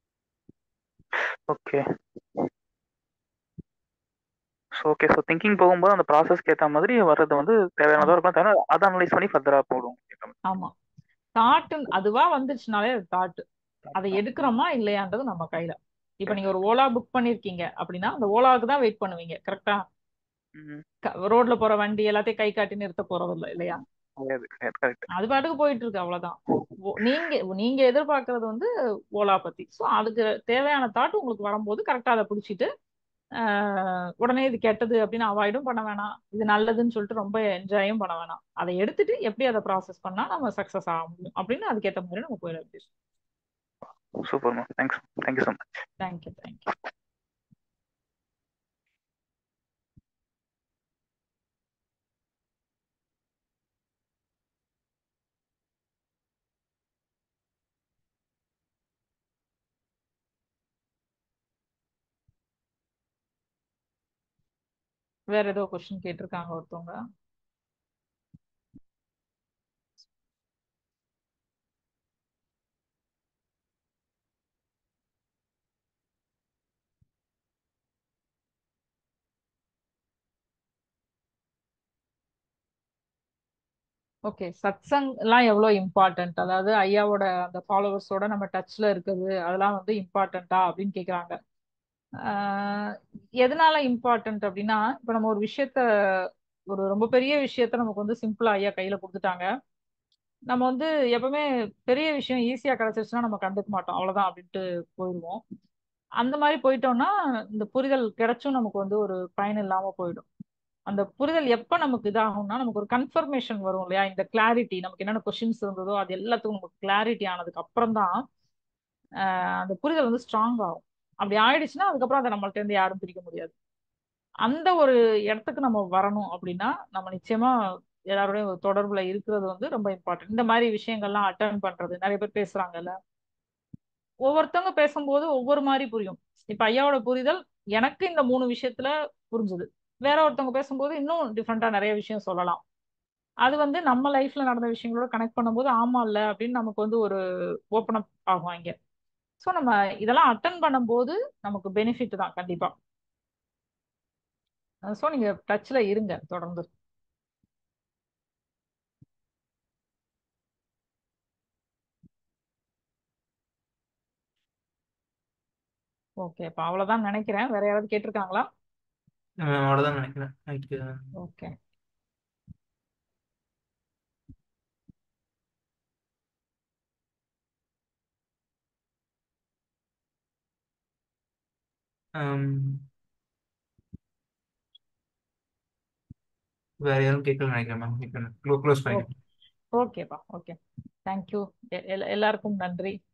[SPEAKER 6] okay so okay so thinking போகும்போது அந்த ப்ராசஸ்க்கு ஏற்ற மாதிரி வர்றது வந்து தேவையானதாக
[SPEAKER 1] ஆமா
[SPEAKER 6] இருக்கும் தேவை அதை அனலைஸ் பண்ணி ஃபர்தராக போடும்
[SPEAKER 1] ஆமா தாட்டு அதுவா வந்துச்சுனாலே அது தாட்டு அதை எடுக்கிறோமா இல்லையான்றது நம்ம கையில இப்ப நீங்க ஒரு ஓலா புக் பண்ணிருக்கீங்க அப்படின்னா அந்த ஓலாவுக்கு தான் வெயிட் பண்ணுவீங்க கரெக்டா
[SPEAKER 6] ம்
[SPEAKER 1] ரோட்ல போற வண்டி எல்லாத்தையும் கை காட்டி நிறுத்த போறது இல்லை இல்லையா
[SPEAKER 6] கிடையாது கிடையாது கரெக்ட்
[SPEAKER 1] அது பாட்டுக்கு போயிட்டு இருக்கு அவ்வளவுதான் ஓ- நீங்க நீங்க எதிர்பார்க்கறது வந்து ஓலா பத்தி ஸோ அதுக்கு தேவையான தாட் உங்களுக்கு வரும்போது கரெக்டா அதை பிடிச்சிட்டு ஆஹ் உடனே இது கெட்டது அப்படின்னு அவாய்டும் பண்ண வேணாம் இது நல்லதுன்னு சொல்லிட்டு ரொம்ப என்ஜாயும் பண்ண வேணாம் அதை எடுத்துட்டு எப்படி அதை ப்ராசஸ் பண்ணா நம்ம சக்சஸ் ஆக முடியும் அப்படின்னு அதுக்கேற்ற மாதிரி நம்ம போயிட
[SPEAKER 6] super ma'am thanks thank you so much
[SPEAKER 1] thank you thank you வேற ஏதோ கொஸ்டின் கேட்டிருக்காங்க ஒருத்தவங்க ஓகே சத்சங் எல்லாம் எவ்வளவு இம்பார்ட்டன்ட் அதாவது ஐயாவோட அந்த ஃபாலோவர்ஸோட நம்ம டச்ல இருக்குது அதெல்லாம் வந்து இம்பார்ட்டண்டா அப்படின்னு கேக்குறாங்க ஆஹ் எதனால இம்பார்ட்டன்ட் அப்படின்னா இப்ப நம்ம ஒரு விஷயத்த ஒரு ரொம்ப பெரிய விஷயத்த நமக்கு வந்து சிம்பிளா ஐயா கையில கொடுத்துட்டாங்க நம்ம வந்து எப்பவுமே பெரிய விஷயம் ஈஸியா கிடைச்சிருச்சுன்னா நம்ம கண்டுக்க மாட்டோம் அவ்வளவுதான் அப்படின்ட்டு போயிடுவோம் அந்த மாதிரி போயிட்டோம்னா இந்த புரிதல் கிடைச்சும் நமக்கு வந்து ஒரு பயன் இல்லாம போயிடும் அந்த புரிதல் எப்ப நமக்கு இதாகும்னா நமக்கு ஒரு கன்ஃபர்மேஷன் வரும் இல்லையா இந்த கிளாரிட்டி நமக்கு என்னென்ன கொஸ்டின்ஸ் இருந்ததோ அது எல்லாத்துக்கும் நமக்கு கிளாரிட்டி ஆனதுக்கு அப்புறம் தான் அந்த புரிதல் வந்து ஸ்ட்ராங் ஆகும் அப்படி ஆயிடுச்சுன்னா அதுக்கப்புறம் அதை நம்மள்ட்ட இருந்து யாரும் பிரிக்க முடியாது அந்த ஒரு இடத்துக்கு நம்ம வரணும் அப்படின்னா நம்ம நிச்சயமா எல்லாரோடையும் ஒரு தொடர்புல இருக்கிறது வந்து ரொம்ப இம்பார்ட்டன்ட் இந்த மாதிரி விஷயங்கள்லாம் அட்டன் பண்றது நிறைய பேர் பேசுறாங்கல்ல ஒவ்வொருத்தவங்க பேசும்போது ஒவ்வொரு மாதிரி புரியும் இப்ப ஐயாவோட புரிதல் எனக்கு இந்த மூணு விஷயத்துல புரிஞ்சுது வேற ஒருத்தவங்க பேசும்போது இன்னும் டிஃப்ரெண்டா நிறைய விஷயம் சொல்லலாம் அது வந்து நம்ம லைஃப்ல நடந்த விஷயங்களோட கனெக்ட் பண்ணும்போது ஆமா இல்ல அப்படின்னு நமக்கு வந்து ஒரு ஓப்பன் அப் ஆகும் இங்க ஸோ நம்ம இதெல்லாம் அட்டன் பண்ணும்போது நமக்கு பெனிஃபிட் தான் கண்டிப்பா ஸோ நீங்க டச்ல இருங்க தொடர்ந்து ஓகே அப்ப அவ்வளவுதான் நினைக்கிறேன் வேற யாராவது கேட்டிருக்காங்களா
[SPEAKER 2] அவ்வளோதான் நினைக்கிறேன் ரைட்டு
[SPEAKER 1] ஓகே
[SPEAKER 2] வேற யாரும் கேட்கல நினைக்கிறேன் மேம் க்ளோஸ்
[SPEAKER 1] ஓகே
[SPEAKER 2] பண்ணிக்கிறேன்
[SPEAKER 1] ஓகேப்பா ஓகே தேங்க்யூ எல்லாருக்கும் நன்றி